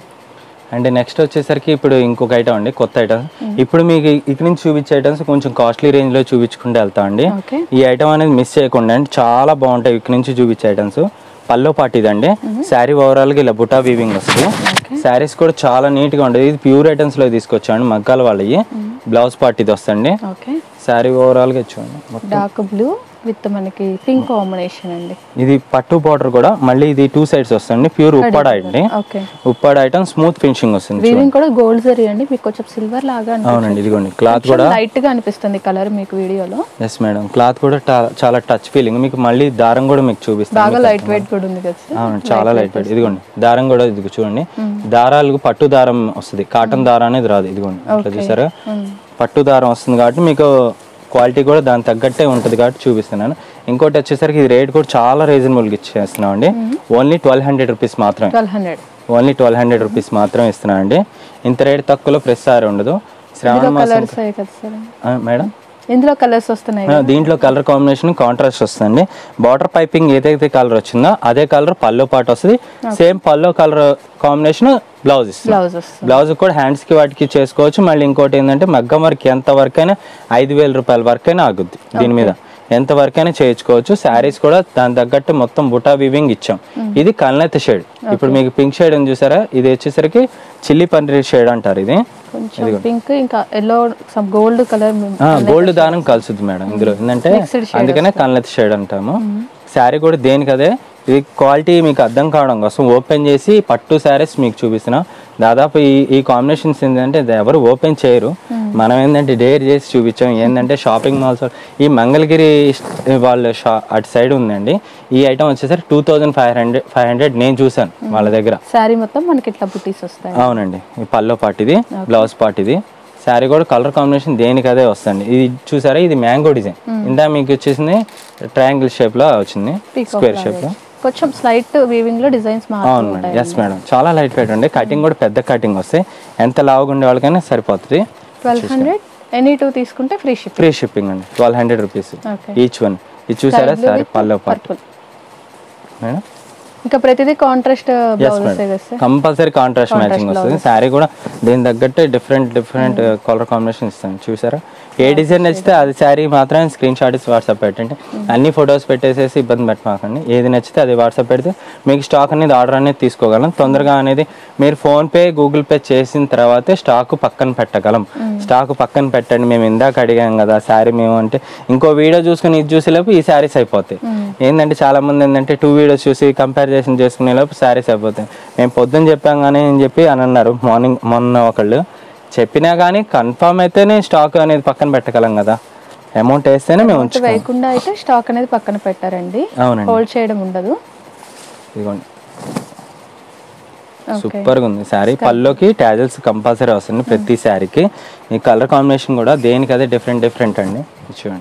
అండ్ నెక్స్ట్ వచ్చేసరికి ఇప్పుడు ఇంకొక ఐటమ్ అండి కొత్త ఐటమ్ ఇప్పుడు మీకు ఇక్కడ నుంచి చూపించే ఐటమ్స్ కొంచెం కాస్ట్లీ రేంజ్ లో చూపించుకుంటూ వెళ్తాం అండి ఓకే ఈ ఐటమ్ అనేది మిస్ చేయకుండా అండి చాలా బాగుంటాయి ఇక్కడ నుంచి చూపించే ఐటమ్స్ పల్లో పాటు ఇదండి శారీ ఓవరాల్ గా ఇలా బుటా వీవింగ్ వస్తుంది శారీస్ కూడా చాలా నీట్ గా ఉండేది ఇది ప్యూర్ ఐటమ్స్ లో తీసుకొచ్చాండి మగ్గాల వాళ్ళవి బ్లౌజ్ పార్ట్ ఇది వస్తుంది ఓకే శారీ ఓవరాల్ గా చూడండి మొత్తం. డార్క్ బ్లూ విత్ మనకి పింక్ కాంబినేషన్ అండి ఇది పట్టు బార్డర్ కూడా మళ్ళీ ఇది టూ సైడ్స్ వస్తుంది ప్యూర్ ఉప్పాడ అండి okay Uppada item smooth finishing వస్తుంది వీవింగ్ కూడా గోల్డ్ జరీ అండి మీకు కొంచెం సిల్వర్ లాగా అవునండి ఇదిగోండి క్లాత్ కూడా లైట్ గా అనిపిస్తుంది కలర్ మీకు వీడియోలో ఎస్ మేడం క్లాత్ కూడా టా- చాలా టచ్ ఫీలింగ్ మీకు మళ్ళీ దారం కూడా మీకు చూపిస్తాను బాగా లైట్ వెయిట్ కూడా ఉంది కదా సార్ అవును చాలా లైట్ వెయిట్ ఇదిగోండి దారం కూడా ఇది చూడండి దారాలకు పట్టు దారం వస్తుంది కాటన్ దారం అనేది రాదు ఇదిగోండి ఇట్లా చూసారా పట్టు దారం వస్తుంది కాబట్టి మీకు క్వాలిటీ కూడా దాని తగ్గట్టే ఉంటుంది కాబట్టి చూపిస్తున్నాను ఇంకోటి వచ్చేసరికి ఇది రేట్ కూడా చాలా రీజనబుల్గా ఇచ్చేస్తున్నాం అండి ఓన్లీ ట్వెల్వ్ హండ్రెడ్ రూపీస్ మాత్రమే twelve hundred only twelve hundred rupees మాత్రమే ఇస్తున్నాను అండి ఇంత రేట్ తక్కువలో ప్రెస్ సారీ ఉండదు శ్రావణ మాసం కలర్స్ కదా సార్ ఆ, మేడం ఇందులో కలర్స్ వస్తున్నాయి ఆ, దీంట్లో కలర్ కాంబినేషన్ కాంట్రాస్ట్ వస్తుంది బార్డర్ పైపింగ్ ఏదైతే కలర్ వచ్చిందో అదే కలర్ పల్లో పాటు వస్తుంది same pallu colour combination blouse ఇస్తుంది బ్లౌజ్ వస్తుంది బ్లౌజ్ కూడా హ్యాండ్స్ కి వాటికి చేసుకోవచ్చు మళ్ళీ ఇంకోటి ఏంటంటే మగ్గం వర్క్ ఎంత వర్క్ అయినా ఐదు వేల రూపాయల వర్క్ అయినా ఆగుద్ది దీని మీద ఎంత వరకైనా చేయించుకోవచ్చు శారీస్ కూడా దాని తగ్గట్టు మొత్తం బుటా వివింగ్ ఇచ్చాం ఇది కల్నెత్ షేడ్ ఇప్పుడు మీకు పింక్ షేడ్ ఉంది చూసారా ఇది వచ్చేసరికి చిల్లీ పన్నీర్ షేడ్ అంటారు ఇది కొంచెం పింక్ ఇంకా yellow some gold colour gold దానం కలుసుద్ది మేడం ఇందులో ఏంటంటే అందుకనే కల్నెత్ షేడ్ అంటాము శారీ కూడా దేనికి అదే ఇది క్వాలిటీ మీకు అర్థం కావడం కోసం ఓపెన్ చేసి పట్టు శారీస్ మీకు చూపిస్తున్నా దాదాపు ఈ ఈ కాంబినేషన్స్ ఏంటంటే ఇది ఎవరు ఓపెన్ చేయరు మనం ఏంటంటే డేర్ చేసి చూపించాం ఏంటంటే షాపింగ్ మాల్స్ ఈ మంగళగిరి వాళ్ళ షా అటు సైడ్ ఉందండి ఈ ఐటమ్ వచ్చేసరికి two thousand five hundred five hundred నేను చూసాను వాళ్ళ దగ్గర శారీ మొత్తం మనకి ఇట్లా బుటీస్ వస్తాయి అవునండి ఈ పల్లో పాట్ ఇది బ్లౌజ్ పాట్ ఇది శారీ కూడా కలర్ కాంబినేషన్ దేనికి అదే వస్తుంది ఇది చూసారా ఇది మ్యాంగో డిజైన్ ఇందా మీకు వచ్చేసింది ట్రయాంగిల్ షేప్ లో వచ్చింది స్క్వేర్ షేప్ లో కొంచెం స్లైట్ వీవింగ్ లో డిజైన్స్ మారుతూ అవును మేడం ఎస్ మేడం చాలా లైట్ వెయిట్ అండి కటింగ్ కూడా పెద్ద కటింగ్ వస్తాయి ఎంత లావుగా ఉండే వాళ్ళకైనా సరిపోతుంది ట్వెల్వ్ హండ్రెడ్ ఎనీ టూ తీసుకుంటే ఫ్రీ షిప్ ఫ్రీ షిప్పింగ్ అండి twelve hundred rupees okay each one ఇది చూసారా sari pallu part purple madam ఇంకా ప్రతిదీ కాంట్రాస్ట్ ఎస్ బ్లౌజెస్ మేడం వేస్తే కంపల్సరీ కాంట్రాస్ట్ మ్యాచింగ్ వస్తుంది శారీ కూడా దీని తగ్గట్టే డిఫరెంట్ డిఫరెంట్ కలర్ కాంబినేషన్ ఇస్తాను చూసారా ఏ డిజైన్ నచ్చితే అది శారీ మాత్రమే స్క్రీన్ షాట్ ఇచ్చి వాట్సాప్ పెట్టండి అన్ని ఫొటోస్ పెట్టేసేసి ఇబ్బంది పెట్టమాకండి ఏది నచ్చితే అది వాట్సాప్ పెడితే మీకు స్టాక్ అనేది ఆర్డర్ అనేది తీసుకోగలం తొందరగా అనేది మీరు ఫోన్పే గూగుల్ పే చేసిన తర్వాతే స్టాక్ పక్కన పెట్టగలం స్టాక్ పక్కన పెట్టండి మేము ఇందాక అడిగాం కదా శారీ మేము అంటే ఇంకో వీడియో చూసుకుని ఇది చూసేలోపు ఈ శారీస్ అయిపోతాయి ఏంటంటే చాలా మంది ఏంటంటే టూ వీడియోస్ చూసి కంపారిజేషన్ చేసుకునే లోపు శారీస్ అయిపోతాయి మేము పొద్దున్న చెప్పాం కానీ అని చెప్పి అని అన్నారు మార్నింగ్ మొన్న ఒకళ్ళు చెప్పినా కానీ కన్ఫర్మ్ అయితేనే స్టాక్ అనేది పక్కన పెట్టగలం కదా అమౌంట్ వేస్తేనే మేము ఉంచుకోం వేయకుండా అయితే స్టాక్ అనేది పక్కన పెట్టారండి అవునండి హోల్డ్ చేయడం ఉండదు ఇదిగోండి సూపర్గా ఉంది శారీ పల్లోకి ట్యాజల్స్ కంపల్సరీ వస్తుంది ప్రతి శారీకి ఈ కలర్ కాంబినేషన్ కూడా దేనికి అదే డిఫరెంట్ డిఫరెంట్ అండి ఇది చూడండి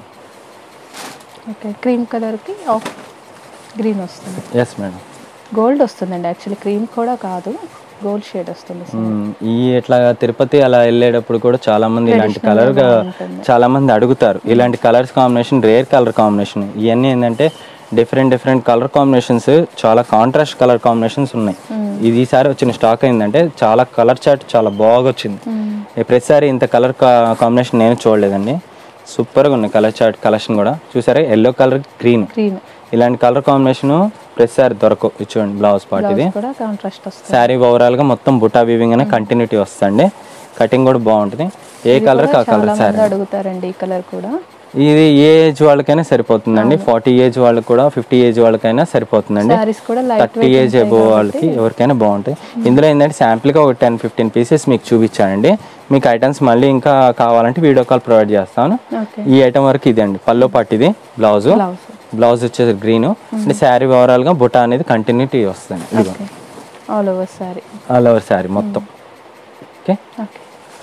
ఓకే క్రీమ్ కలర్ కి ఆఫ్ గ్రీన్ వస్తుంది ఎస్ మేడం గోల్డ్ వస్తుందండి యాక్చువల్లీ క్రీమ్ కూడా కాదు గోల్డ్ షేడ్ వస్తుంది మ్మ్. ఈ ఇట్లా తిరుపతి అలా వెళ్ళేటప్పుడు కూడా చాలా మంది ఇలాంటి కలర్ గా చాలా మంది అడుగుతారు ఇలాంటి colours combination rare colour combination ఇవన్నీ ఏంటంటే డిఫరెంట్ డిఫరెంట్ కలర్ కాంబినేషన్స్ చాలా కాంట్రాస్ట్ కలర్ కాంబినేషన్స్ ఉన్నాయి ఇది ఈసారి వచ్చిన స్టాక్ అయిందంటే చాలా కలర్ చార్ట్ చాలా బాగా వచ్చింది ఈ ప్రతిసారి ఇంత కలర్ కాంబినేషన్ నేను చూడలేదండి సూపర్గా ఉంది కలర్ చార్ట్ కలెక్షన్ కూడా చూసారా ఎల్లో కలర్ గ్రీన్ గ్రీన్ ఇలాంటి కలర్ కాంబినేషన్ ప్రతిసారి దొరకవు ఇది చూడండి బ్లౌజ్ పార్ట్ ఇది కూడా కాంట్రాస్ట్ వస్తుంది శారీ ఓవరాల్ గా మొత్తం బుటా వీవింగ్ అనే కంటిన్యూటీ వస్తుంది కటింగ్ కూడా బాగుంటుంది ఏ కలర్ ఆ కలర్ చాలా శారీ మంది అడుగుతారండి ఈ కలర్ కూడా ఇది ఏ ఏజ్ వాళ్ళకైనా సరిపోతుందండి ఫార్టీ ఏజ్ వాళ్ళకి కూడా ఫిఫ్టీ ఏజ్ వాళ్ళకైనా సరిపోతుందండి శారీస్ కూడా లైట్ థర్టీ ఏజ్ అబో వాళ్ళకి ఎవరికైనా బాగుంటాయి ఇందులో ఏంటంటే sample గా ఒక టెన్ ఫిఫ్టీన్ పీసెస్ మీకు చూపించానండి మీకు ఐటమ్స్ మళ్ళీ ఇంకా కావాలంటే వీడియో కాల్ ప్రొవైడ్ చేస్తాను ఓకే ఈ ఐటమ్ వరకు ఇది అండి పల్లో పట్టు ఇది బ్లౌజ్ బ్లౌజ్ బ్లౌజ్ వచ్చేసి గ్రీన్ అంటే శారీ ఓవరాల్ గా బుటా అనేది కంటిన్యూటీ వస్తుంది ఇదిగో okay all over sari all over sari మొత్తం ఓకే ఓకే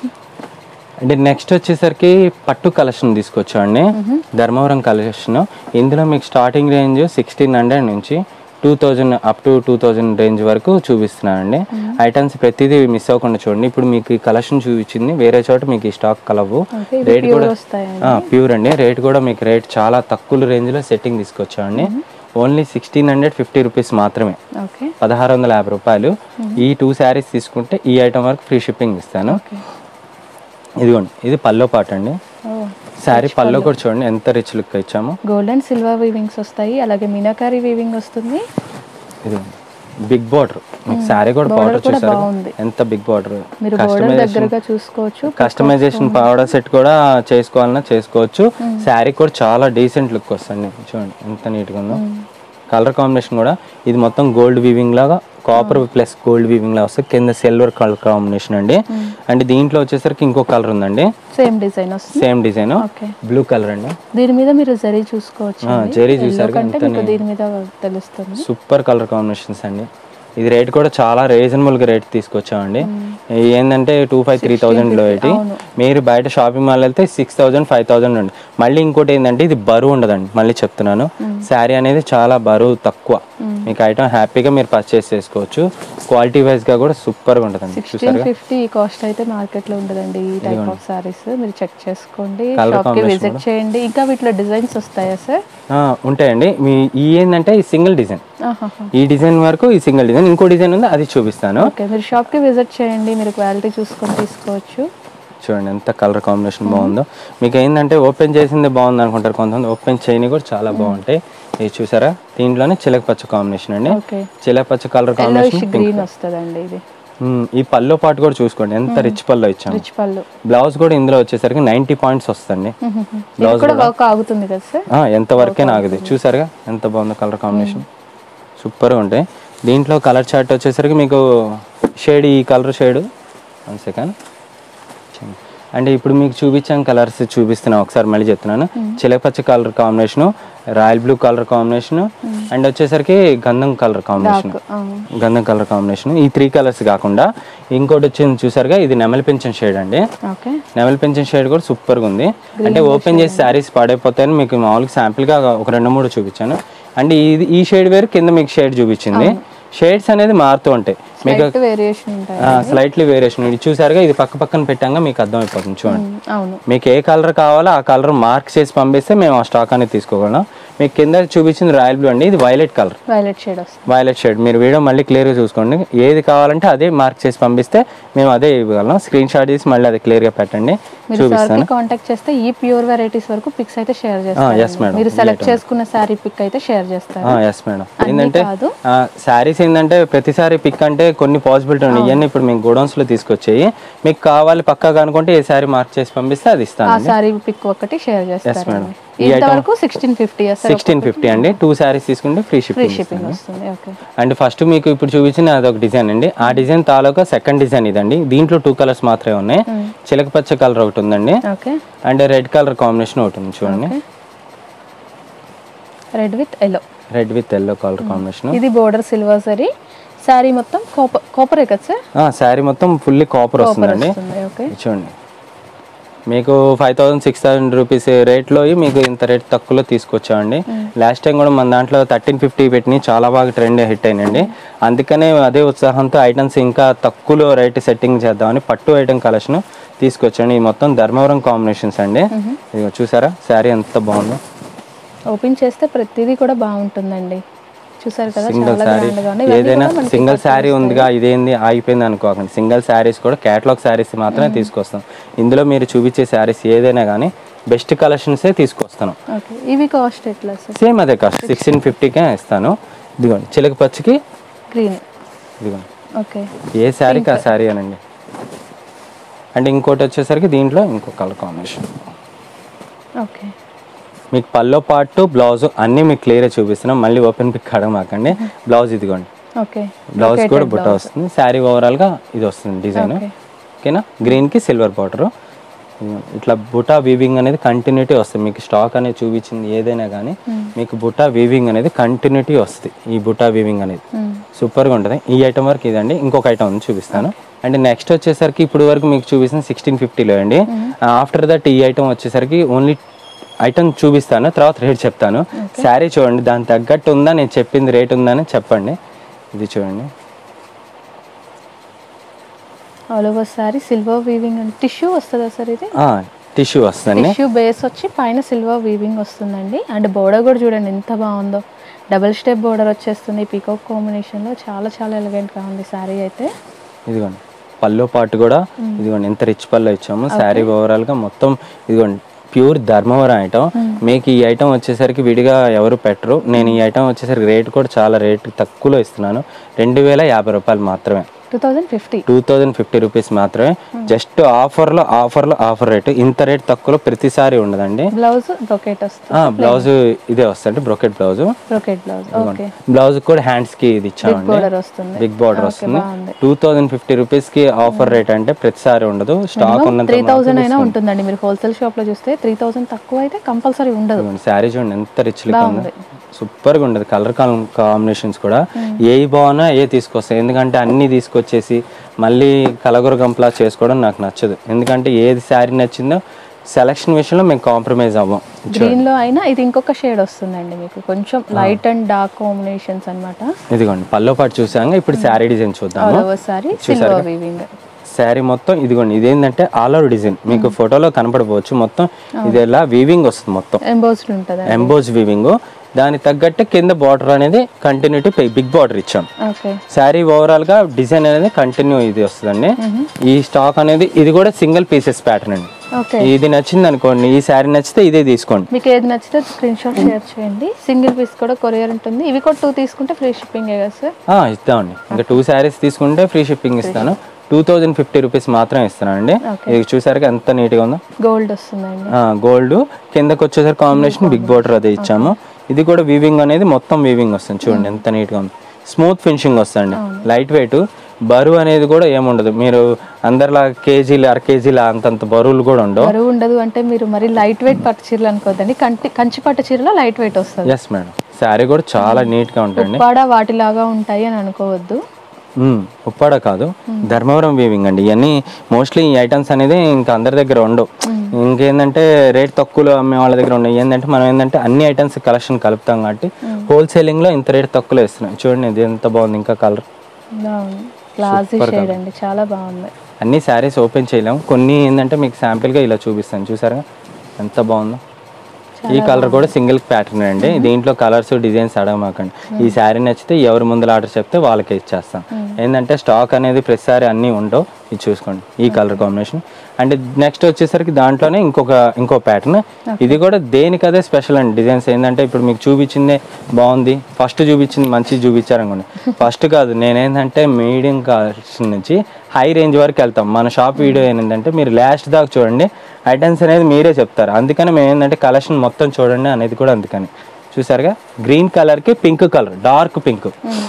అంటే నెక్స్ట్ వచ్చేసరికి పట్టు కలెక్షన్ తీసుకొచ్చామండి ధర్మవరం కలెక్షన్ ఇందులో మీకు స్టార్టింగ్ రేంజ్ సిక్స్టీన్ హండ్రెడ్ నుంచి two thousand up to two thousand range వరకు చూపిస్తున్నానండి ఐటమ్స్ ప్రతిదీ మిస్ అవ్వకుండా చూడండి ఇప్పుడు మీకు ఈ కలెక్షన్ చూపించింది వేరే చోట మీకు ఈ స్టాక్ కలవు ఓకే ఇది రేట్ ప్యూర్ కూడా వస్తాయండి ప్యూర్ అండి రేట్ కూడా మీకు రేట్ చాలా తక్కువ రేంజ్లో సెట్టింగ్ తీసుకొచ్చామండి only sixteen hundred fifty rupees మాత్రమే ఓకే పదహారు వందల యాభై రూపాయలు ఈ టూ శారీస్ తీసుకుంటే ఈ ఐటమ్ వరకు ఫ్రీ షిప్పింగ్ ఇస్తాను ఓకే ఇదిగోండి ఇది పల్లో పాట అండి ఓ శారీ పల్లో కూడా చూడండి ఎంత రిచ్ లుక్ ఇచ్చాము గోల్డ్ అండ్ సిల్వర్ వీవింగ్స్ వస్తాయి అలాగే మీనాకారి వీవింగ్ వస్తుంది ఇది బిగ్ బార్డర్ మీకు శారీ కూడా Border బార్డర్ కూడా చూసారు బాగుంది. ఎంత బిగ్ బార్డర్ మీరు బోర్డర్ దగ్గరగా చూసుకోవచ్చు కస్టమైజేషన్ పౌడర్ సెట్ కూడా చేసుకోవాలన్నా చేసుకోవచ్చు శారీ కూడా చాలా డీసెంట్ లుక్ వస్తుంది చూడండి ఎంత నీట్గా ఉందో కలర్ కాంబినేషన్ కూడా ఇది మొత్తం గోల్డ్ వీవింగ్ లాగా కాపర్ ప్లస్ గోల్డ్ వీవింగ్ లాగా వస్తుంది కింద సిల్వర్ కలర్ కాంబినేషన్ అండి అంటే దీంట్లో వచ్చేసరికి ఇంకో కలర్ ఉందండి సేమ్ డిజైన్ వస్తుంది same design okay blue colour అండి దీని మీద మీరు జరీ చూసుకోవచ్చు ఆ, జరీ చూసారు కంటే మీకు దీని మీద తెలుస్తుంది సూపర్ కలర్ కాంబినేషన్స్ అండి ఇది రేట్ కూడా చాలా రీజనబుల్ గా రేట్ తీసుకొచ్చామండి ఇది ఏంటంటే టూ ఫైవ్ త్రీ థౌజండ్ లో ఏంటి మీరు బయట షాపింగ్ మాల్ వెళ్తే సిక్స్ థౌజండ్ ఫైవ్ థౌజండ్ ఉంది మళ్ళీ ఇంకోటి ఏంటంటే ఇది బరువు ఉండదండి మళ్ళీ చెప్తున్నాను శారీ అనేది చాలా బరువు తక్కువ మీకు ఐటమ్ హ్యాపీగా మీరు పర్చేస్ చేసుకోవచ్చు క్వాలిటీ వైజ్ గా కూడా సూపర్ గా ఉంటుందండి సిక్స్టీన్ ఫిఫ్టీ కాస్ట్ అయితే మార్కెట్ లో ఉండదండి ఈ టైప్ ఆఫ్ సారీస్ మీరు చెక్ చేసుకోండి Colour షాప్ కి combination విజిట్ చేయండి ఇంకా వీటిలో డిజైన్స్ వస్తాయా సార్ ఆ, ఉంటాయండి మీ ఈ ఏంటంటే ఈ సింగిల్ డిజైన్ ఆహాహా. ఈ డిజైన్ వరకు ఈ సింగిల్ డిజైన్ ఇంకో డిజైన్ ఉంది అది చూపిస్తాను ఓకే మీరు షాప్ కి విజిట్ చేయండి మీరు క్వాలిటీ చూసుకొని తీసుకోవచ్చు చూడండి ఎంత కలర్ కాంబినేషన్ బాగుందో మీకు ఏంటంటే ఓపెన్ చేసింది బాగుంది అనుకుంటారు కొంతమంది ఓపెన్ చేయని కూడా చాలా బాగుంటాయి ఇది చూసారా దీంట్లోనే చిలక పచ్చ కాంబినేషన్ అండి ఓకే చిలక పచ్చ కలర్ ఎల్లోయిష్ కాంబినేషన్ గ్రీన్ వస్తుందండి ఇది ఈ పల్లో పాటు కూడా చూసుకోండి ఎంత రిచ్ పల్లో ఇచ్చాము రిచ్ పళ్ళు బ్లౌజ్ కూడా ఇందులో వచ్చేసరికి నైంటీ పాయింట్స్ వస్తుంది ఇది కూడా వర్క్ ఆగుతుంది కదా సార్ ఆ, ఎంత వరకే నాగది చూసారుగా ఎంత బాగుందో కలర్ కాంబినేషన్ సూపర్గా ఉంటాయి దీంట్లో కలర్ చార్ట్ వచ్చేసరికి మీకు షేడ్ ఈ కలర్ షేడ్ వన్ సెకండ్ అంటే ఇప్పుడు మీకు చూపించాం కలర్స్ చూపిస్తున్నాను ఒకసారి మళ్ళీ చెప్తున్నాను చిలపచ్చ colour combination royal blue colour combination and వచ్చేసరికి గంధం కలర్ కాంబినేషన్ గంధం కలర్ కాంబినేషన్ ఈ త్రీ కలర్స్ కాకుండా ఇంకోటి వచ్చింది చూసారుగా ఇది నెమలి పెంచిన షేడ్ అండి ఓకే నెమలి పెంచిన షేడ్ కూడా సూపర్గా ఉంది అంటే ఓపెన్ చేసి శారీస్ పాడైపోతాయని మీకు మామూలుగా శాంపిల్గా ఒక రెండు మూడు చూపించాను అంటే ఇది ఈ షేడ్ వేరు కింద మీకు షేడ్ చూపించింది షేడ్స్ అనేది మారుతూ ఉంటాయి మీకు లైట్ వేరియేషన్ ఉంటాయి స్లైట్లీ వేరియేషన్ ఇది చూసారుగా ఇది పక్క పక్కన పెట్టాక మీకు అర్థమైపోతుంది చూడండి ఉమ్, అవును మీకు ఏ కలర్ కావాలో ఆ కలర్ మార్క్ చేసి పంపిస్తే మేము ఆ స్టాక్ అనేది తీసుకోగలం మీకు కింద చూపించింది రాయల్ బ్లూ అండి ఇది వైలెట్ కలర్ వైలెట్ షేడ్ వస్తుంది వైలెట్ షేడ్ మీరు వీడియో మళ్ళీ క్లియర్గా చూసుకోండి ఏది కావాలంటే అదే మార్క్ చేసి పంపిస్తే మేము అదే ఇవ్వగలం స్క్రీన్ షాట్ తీసి మళ్ళీ అది క్లియర్గా పెట్టండి మీరు చూపిస్తాను సార్కి కాంటాక్ట్ చేస్తే ఈ ప్యూర్ వెరైటీస్ వరకు పిక్స్ అయితే షేర్ yes, చేస్తారు madam. మీరు సెలెక్ట్ చేసుకున్న శారీ పిక్ అయితే షేర్ చేస్తారు ఎస్ మేడం ఏంటంటే కాదు. శారీస్ ఏంటంటే ప్రతిసారి పిక్ అంటే కొన్ని పాసిబిలిటీ ఉన్నాయి ఇవన్నీ ఇప్పుడు మేము గోడౌన్స్ లో తీసుకొచ్చేయి మీకు కావాలి పక్కాగా అనుకుంటే ఏ శారీ మార్క్ చేసి పంపిస్తే అది ఆ ఇస్తాను శారీ పిక్ ఒకటి షేర్ చేస్తారు madam. ఇంతవరకు సిక్స్టీన్ ఫిఫ్టీ సిక్స్టీన్ ఫిఫ్టీ అండి టూ శారీస్ తీసుకుంటే ఫ్రీ ఫ్రీ షిప్పింగ్ షిప్పింగ్ వస్తుంది ఓకే అండ్ ఫస్ట్ మీకు ఇప్పుడు చూపించిన అదొక డిజైన్ అండి ఆ డిజైన్ తాలూకా సెకండ్ డిజైన్ ఇదండి దీంట్లో టూ కలర్స్ మాత్రమే ఉన్నాయి చిలక పచ్చ కలర్ ఒకటి ఉందండి okay and red colour combination ఒకటి ఉంది చూడండి red with yellow red with yellow colour combination ఇది బోర్డర్ సిల్వర్ సరీ శారీ మొత్తం కాపర్ కాపరే కదా సార్ శారీ మొత్తం ఫుల్లీ కాపర్ వస్తుందండి వస్తుంది ఓకే ఇది చూడండి మీకు five thousand six thousand rupees రేట్లో మీకు ఇంత రేట్ తక్కువలో తీసుకొచ్చామండి లాస్ట్ టైం కూడా మన దాంట్లో థర్టీన్ ఫిఫ్టీ పెట్టినాయి చాలా బాగా ట్రెండ్ హిట్ అయినండి అందుకనే అదే ఉత్సాహంతో ఐటమ్స్ ఇంకా తక్కువలో రేట్ సెట్టింగ్ చేద్దామని పట్టు ఐటమ్ కలెక్షన్ తీసుకొచ్చండి ఈ మొత్తం ధర్మవరం కాంబినేషన్స్ అండి ఇది చూసారా శారీ ఎంత బాగుందో ఓపెన్ చేస్తే ప్రతిదీ కూడా బాగుంటుందండి చూసారు కదా సింగిల్ చాలా శారీ గ్రాండ్ గా ఉన్నాయి. ఇవన్నీ ఏదైనా కూడా మనకి సింగిల్ శారీ ఉందిగా ఇదేంది ఆగిపోయింది అనుకోకండి సింగిల్ శారీస్ కూడా క్యాటలాగ్ శారీస్ మాత్రమే తీసుకొస్తాం ఇందులో మీరు చూపించే శారీస్ ఏదైనా కానీ బెస్ట్ కలెక్షన్సే తీసుకొస్తాను ఓకే ఇవి కాస్ట్ ఎట్లా సార్ సేమ్ అదే కాస్ట్ సిక్స్టీన్ ఫిఫ్టీకే ఇస్తాను ఇదిగోండి చిలక పచ్చికి గ్రీన్ ఇదిగోండి ఓకే ఏ శారీకి ఆ శారీ అనండి అండ్ ఇంకోటి వచ్చేసరికి దీంట్లో ఇంకో కలర్ కాంబినేషన్ ఓకే మీకు పల్లో పాటు బ్లౌజ్ అన్నీ మీకు క్లియర్గా చూపిస్తున్నాం మళ్ళీ ఓపెన్ పిక్ అడగమాకండి బ్లౌజ్ ఇదిగోండి ఓకే బ్లౌజ్ కూడా బుట్ట వస్తుంది శారీ ఓవరాల్గా ఇది వస్తుంది డిజైన్ ఓకే ఓకేనా గ్రీన్కి సిల్వర్ బార్డర్ ఇట్లా బుటా వీవింగ్ అనేది కంటిన్యూటీ వస్తుంది మీకు స్టాక్ అనేది చూపించింది ఏదైనా కానీ మీకు బుటా వీవింగ్ అనేది కంటిన్యూటీ వస్తుంది ఈ బుటా వీవింగ్ అనేది సూపర్గా ఉంటుంది ఈ ఐటమ్ వరకు ఇదండి ఇంకొక ఐటమ్ ఉంది చూపిస్తాను అండ్ నెక్స్ట్ వచ్చేసరికి ఇప్పుడు వరకు మీకు చూపిస్తుంది సిక్స్టీన్ ఫిఫ్టీలో అండి ఆఫ్టర్ దట్ ఈ ఐటమ్ వచ్చేసరికి ఓన్లీ ఐటమ్ చూపిస్తాను తర్వాత రేట్ చెప్తాను శారీ చూడండి దాని తగ్గట్టు ఉందా నేను చెప్పింది రేట్ ఉందా అని చెప్పండి ఇది చూడండి all over sari silver weaving and tissue వస్తుందా సార్ ఇది టిష్యూ వస్తుంది టిష్యూ బేస్ వచ్చి పైన సిల్వర్ వీవింగ్ వస్తుందండి అండ్ బోర్డర్ కూడా చూడండి ఎంత బాగుందో డబుల్ స్టెప్ బోర్డర్ వచ్చేస్తుంది పీకాక్ కాంబినేషన్లో చాలా చాలా ఎలిగెంట్గా ఉంది శారీ అయితే ఇదిగోండి పల్లో పాటు కూడా ఇదిగోండి ఎంత రిచ్ పళ్ళు ఇచ్చాము శారీ ఓవరాల్ గా మొత్తం ఇదిగోండి ప్యూర్ ధర్మవరం ఐటమ్ మీకు ఈ ఐటమ్ వచ్చేసరికి విడిగా ఎవరు పెట్టరు నేను ఈ ఐటమ్ వచ్చేసరికి రేట్ కూడా చాలా రేట్ తక్కువలో ఇస్తున్నాను రెండు వేల యాభై రూపాయలు మాత్రమే two thousand fifty two thousand fifty rupees మాత్రమే జస్ట్ ఆఫర్లో ఆఫర్లో ఆఫర్ రేటు ఇంత రేట్ తక్కువలో ప్రతిసారి ఉండదండి బ్లౌజ్ బ్రొకెట్ వస్తుంది బ్లౌజ్ ఇదే వస్తుంది brocade blouse brocade blouse okay blouse కూడా హ్యాండ్స్ కి ఇది ఇచ్చామండి బోర్డర్ వస్తుంది బిగ్ బార్డర్ వస్తుంది బాగుంది. టూ థౌజండ్ ఫిఫ్టీ రూపీస్ కి ఆఫర్ రేట్ అంటే ప్రతిసారి ఉండదు స్టాక్ ఉన్నంత త్రీ థౌజండ్ అయినా ఉంటుందండి మీరు హోల్సేల్ షాప్ లో చూస్తే త్రీ థౌసండ్ తక్కువ అయితే కంపల్సరీ ఉండదు శారీ చూడండి ఎంత రిచ్ లుక్ ఉంది సూపర్ గా ఉండదు కలర్ కాంబినేషన్స్ కూడా ఏ బాగున్నా ఏ తీసుకొస్తాయి ఎందుకంటే అన్ని తీసుకొచ్చేసి మళ్ళీ కలగూర గంపలా చేసుకోవడం నాకు నచ్చదు ఎందుకంటే ఏది శారీ నచ్చిందో సెలక్షన్ విషయంలో మేము కాంప్రమైజ్ అవ్వం గ్రీన్ లో అయినా ఇది ఇంకొక షేడ్ వస్తుందండి మీకు కొంచెం లైట్ అండ్ డార్క్ కాంబినేషన్స్ అన్నమాట ఇదిగోండి పల్లో పాటు చూసాక ఇప్పుడు శారీ డిజైన్ ఆల్ చూద్దాము over sari silver weaving sari మొత్తం ఇదిగోండి ఇదేంటంటే ఆల్ ఓవర్ డిజైన్ మీకు ఫోటోలో కనపడవచ్చు మొత్తం ఇది ఎలా వీవింగ్ వస్తుంది మొత్తం ఎంబోస్డ్ ఉంటుంది ఎంబోజ్ వీవింగ్ దానికి తగ్గట్టు కింద బార్డర్ అనేది కంటిన్యూటీ బిగ్ బార్డర్ ఇచ్చాం ఓకే శారీ ఓవరాల్ గా డిజైన్ అనేది కంటిన్యూ ఇది వస్తుందండి ఈ స్టాక్ అనేది ఇది కూడా సింగిల్ పీసెస్ ప్యాటర్న్ అండి ఓకే ఇది నచ్చింది అనుకోండి ఈ శారీ నచ్చితే ఇదే తీసుకోండి మీకు ఏది నచ్చితే స్క్రీన్ షాట్ షేర్ చేయండి సింగిల్ పీస్ కూడా కొరియర్ ఉంటుంది ఇవి కూడా టూ తీసుకుంటే ఫ్రీ షిప్పింగ్ కదా సార్ ఆ, ఇస్తామండి ఇంకా టూ శారీస్ తీసుకుంటే ఫ్రీ షిప్పింగ్ ఇస్తాను టూ థౌజండ్ ఫిఫ్టీ రూపీస్ మాత్రం ఇస్తానండి Okay. ఇది చూసారుగా ఎంత నీట్గా ఉందో గోల్డ్ వస్తుందండి గోల్డ్ కిందకి వచ్చేసరికి కాంబినేషన్ బిగ్ బార్డర్ అదే ఇచ్చాము ఇది కూడా వీవింగ్ అనేది మొత్తం వీవింగ్ వస్తుంది చూడండి ఎంత నీట్గా ఉంది స్మూత్ ఫినిషింగ్ వస్తుంది లైట్ వెయిట్ బరువు అనేది కూడా ఏముండదు మీరు అందరిలా కేజీలు అర కేజీలు అంతంత బరువులు కూడా ఉండవు బరువు ఉండదు అంటే మీరు మరి లైట్ వెయిట్ పట్టు చీరలు అనుకోవద్దండి కంటి కంచి పట్టు చీరలో లైట్ వెయిట్ వస్తుంది ఎస్ మేడం శారీ కూడా చాలా నీట్గా ఉంటుంది ఉప్పాడ వాటిలాగా ఉంటాయి అని అనుకోవద్దు మ్మ్. ఉప్పాడ కాదు ధర్మవరం వీవింగ్ అండి ఇవన్నీ మోస్ట్లీ ఈ ఐటమ్స్ అనేది ఇంకా అందరి దగ్గర ఉండవు ఇంకేంటంటే రేట్ తక్కువలో అమ్మే వాళ్ళ దగ్గర ఉన్నాయి ఏంటంటే మనం ఏంటంటే అన్ని ఐటమ్స్ కలెక్షన్ కలుపుతాం కాబట్టి హోల్సేలింగ్ లో ఇంత రేట్ తక్కువలో ఇస్తున్నాం చూడండి ఇది ఎంత బాగుంది ఇంకా కలర్ బాగుంది క్లాసీ షేడ్ అండి చాలా బాగుంది అన్ని శారీస్ ఓపెన్ చేయలేము కొన్ని ఏంటంటే మీకు sample గా ఇలా చూపిస్తాను చూసారా ఎంత బాగుందో ఈ కలర్ కూడా సింగిల్ ప్యాటర్న్ అండి దీంట్లో కలర్స్ డిజైన్స్ అడగమాకండి ఈ శారీ నచ్చితే ఎవరి ముందు ఆర్డర్ చెప్తే వాళ్ళకే ఇచ్చేస్తాం ఏంటంటే స్టాక్ అనేది ప్రతిసారి అన్నీ ఉండవు ఇది చూసుకోండి ఈ కలర్ కాంబినేషన్ అండ్ నెక్స్ట్ వచ్చేసరికి దాంట్లోనే ఇంకొక ఇంకో ప్యాటర్న్ ఇది కూడా దేనికి అదే స్పెషల్ అండి డిజైన్స్ ఏంటంటే ఇప్పుడు మీకు చూపించిందే బాగుంది ఫస్ట్ చూపించింది మంచి చూపించారనుకోండి ఫస్ట్ కాదు నేనేంటంటే మీడియం కలెక్షన్ నుంచి హై రేంజ్ వరకు వెళ్తాం మన షాప్ వీడియో ఏంటంటే మీరు లాస్ట్ దాకా చూడండి ఐటమ్స్ అనేది మీరే చెప్తారు అందుకని మేము ఏంటంటే కలెక్షన్ మొత్తం చూడండి అనేది కూడా అందుకని చూసారుగా గ్రీన్ కలర్కి పింక్ కలర్ డార్క్ పింక్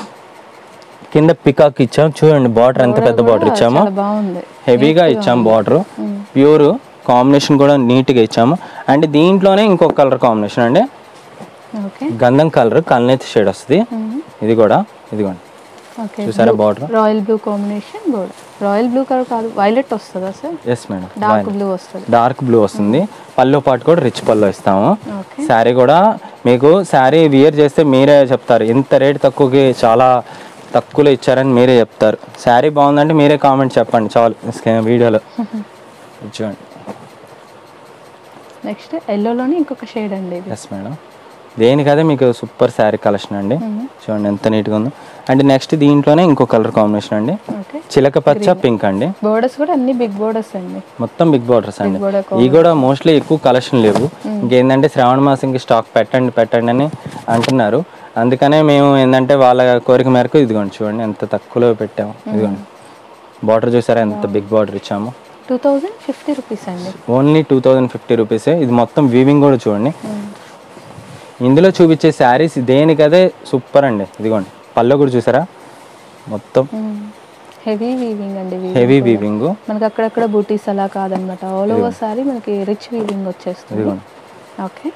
కింద పికాక్ ఇచ్చాం చూడండి బార్డర్ ఎంత పెద్ద బార్డర్ ఇచ్చాము చాలా బాగుంది హెవీగా ఇచ్చాం బార్డర్ ప్యూర్ కాంబినేషన్ కూడా నీట్గా ఇచ్చాము అండ్ దీంట్లోనే ఇంకొక కలర్ కాంబినేషన్ అండి ఓకే గంధం కలర్ కల్నేతి షేడ్ వస్తుంది ఇది కూడా ఇదిగోండి ఓకే చూసారా border royal blue combination gold royal blue colour కాదు వైలెట్ వస్తుందా sir yes madam dark blue వస్తుంది డార్క్ బ్లూ వస్తుంది పళ్ళు పాటు కూడా రిచ్ పళ్ళు ఇస్తాము ఓకే శారీ కూడా మీకు శారీ వియర్ చేస్తే మీరే చెప్తారు ఇంత రేట్ తక్కువకి చాలా తక్కువలో ఇచ్చారని మీరే చెప్తారు శారీ బాగుందంటే మీరే కామెంట్ చెప్పండి చాలు స్క- వీడియోలో చూడండి నెక్స్ట్ ఎల్లోలోనే ఇంకొక షేడ్ అండి ఇది ఎస్ మేడం దేనికదే మీకు సూపర్ శారీ కలెక్షన్ అండి చూడండి ఎంత నీట్గా ఉందో అండ్ నెక్స్ట్ దీంట్లోనే ఇంకో కలర్ కాంబినేషన్ అండి ఓకే చిలక పచ్చ పింక్ అండి బోర్డర్స్ కూడా అన్ని బిగ్ బోర్డర్స్ అండి మొత్తం బిగ్ బార్డర్స్ అండి border ఇవి కూడా మోస్ట్లీ ఎక్కువ కలెక్షన్ లేవు ఇంకేంటంటే శ్రావణ మాసంకి స్టాక్ పెట్టండి పెట్టండి అని అంటున్నారు అందుకనే మేము ఏంటంటే వాళ్ళ కోరిక మేరకు ఇదిగోండి చూడండి ఎంత తక్కువలో పెట్టాము ఇదిగోండి బార్డర్ చూసారా ఎంత బిగ్ బార్డర్ ఇచ్చాము టూ థౌజండ్ ఫిఫ్టీ రూపీస్ అండి ఓన్లీ టూ థౌజండ్ ఫిఫ్టీ రూపీసే ఇది మొత్తం వీవింగ్ కూడా చూడండి ఇందులో చూపించే శారీస్ దేనికదే సూపర్ అండి ఇదిగోండి పళ్ళు కూడా చూసారా మొత్తం హెవీ వీవింగ్ అండి weaving హెవీ కూడా. వీవింగ్ మనకి అక్కడక్కడ బూటీస్ అలా కాదనమాట ఆల్ ఓవర్ సారీ మనకి రిచ్ వీవింగ్ వచ్చేస్తుంది ఇదిగోండి ఓకే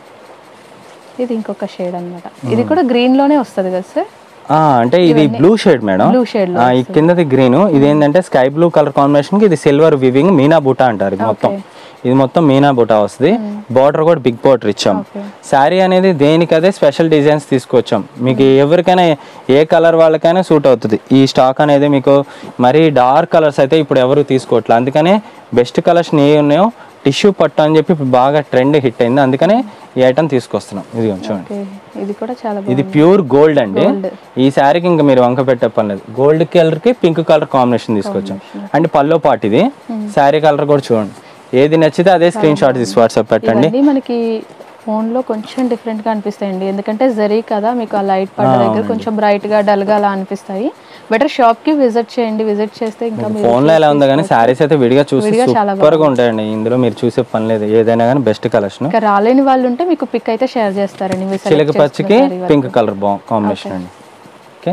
ఇది ఇంకొక షేడ్ అన్నమాట ఇది కూడా గ్రీన్ లోనే వస్తుంది కదా సార్ ఆ, అంటే ఇది blue shade madam blue shade ఆ, ఈ కిందది గ్రీన్ ఇది ఏంటంటే స్కై బ్లూ కలర్ కాంబినేషన్ కి ఇది సిల్వర్ వివింగ్ మీనా బుటా అంటారు ఇది మొత్తం ఇది మొత్తం మీనా బుటా వస్తుంది బార్డర్ కూడా బిగ్ బార్డర్ ఇచ్చాం ఓకే శారీ అనేది దేనికి అదే స్పెషల్ డిజైన్స్ తీసుకొచ్చాం మీకు ఎవరికైనా ఏ కలర్ వాళ్ళకైనా సూట్ అవుతుంది ఈ స్టాక్ అనేది మీకు మరీ డార్క్ కలర్స్ అయితే ఇప్పుడు ఎవరు తీసుకోవట్లేదు అందుకనే బెస్ట్ కలర్స్ ఏ ఉన్నాయో టిష్యూ పట్టు అని చెప్పి ఇప్పుడు బాగా ట్రెండ్ హిట్ అయింది అందుకనే ఈ ఐటమ్ తీసుకొస్తున్నాం ఇది చూడండి ఓకే ఇది కూడా చాలా ఇది బాగుంది ప్యూర్ గోల్డ్ అండి Gold. ఈ శారీకి ఇంకా మీరు వంక పెట్టే పని లేదు గోల్డ్ కలర్ కి పింక్ కలర్ కాంబినేషన్ తీసుకొచ్చాం అంటే పల్లో పాటు ఇది శారీ కలర్ కూడా చూడండి ఏది నచ్చితే అదే స్క్రీన్ షాట్ తీసి వాట్సాప్ పెట్టండి ఇవన్నీ మనకి ఫోన్ లో కొంచెం డిఫరెంట్ గా అనిపిస్తాయండి ఎందుకంటే జరీ కదా మీకు ఆ లైట్ పడ్డ దగ్గర కొంచెం బ్రైట్ గా డల్ గా అలా అనిపిస్తాయి బెటర్ షాప్ కి విజిట్ చేయండి విజిట్ చేస్తే ఇంకా మీరు ఫోన్ లో ఎలా ఉందో కానీ శారీస్ అయితే విడిగా చూసి విడిగా చాలా సూపర్ గా ఉంటాయండి ఇందులో మీరు చూసే పని లేదు ఏదైనా కానీ బెస్ట్ కలెక్షన్ ఇంకా రాలేని వాళ్ళు ఉంటే మీకు పిక్ అయితే షేర్ చేస్తారండి మీరు select చిలక పచ్చికి చేసుకున్న saree పింక్ కలర్ బా కాంబినేషన్ అండి ఓకే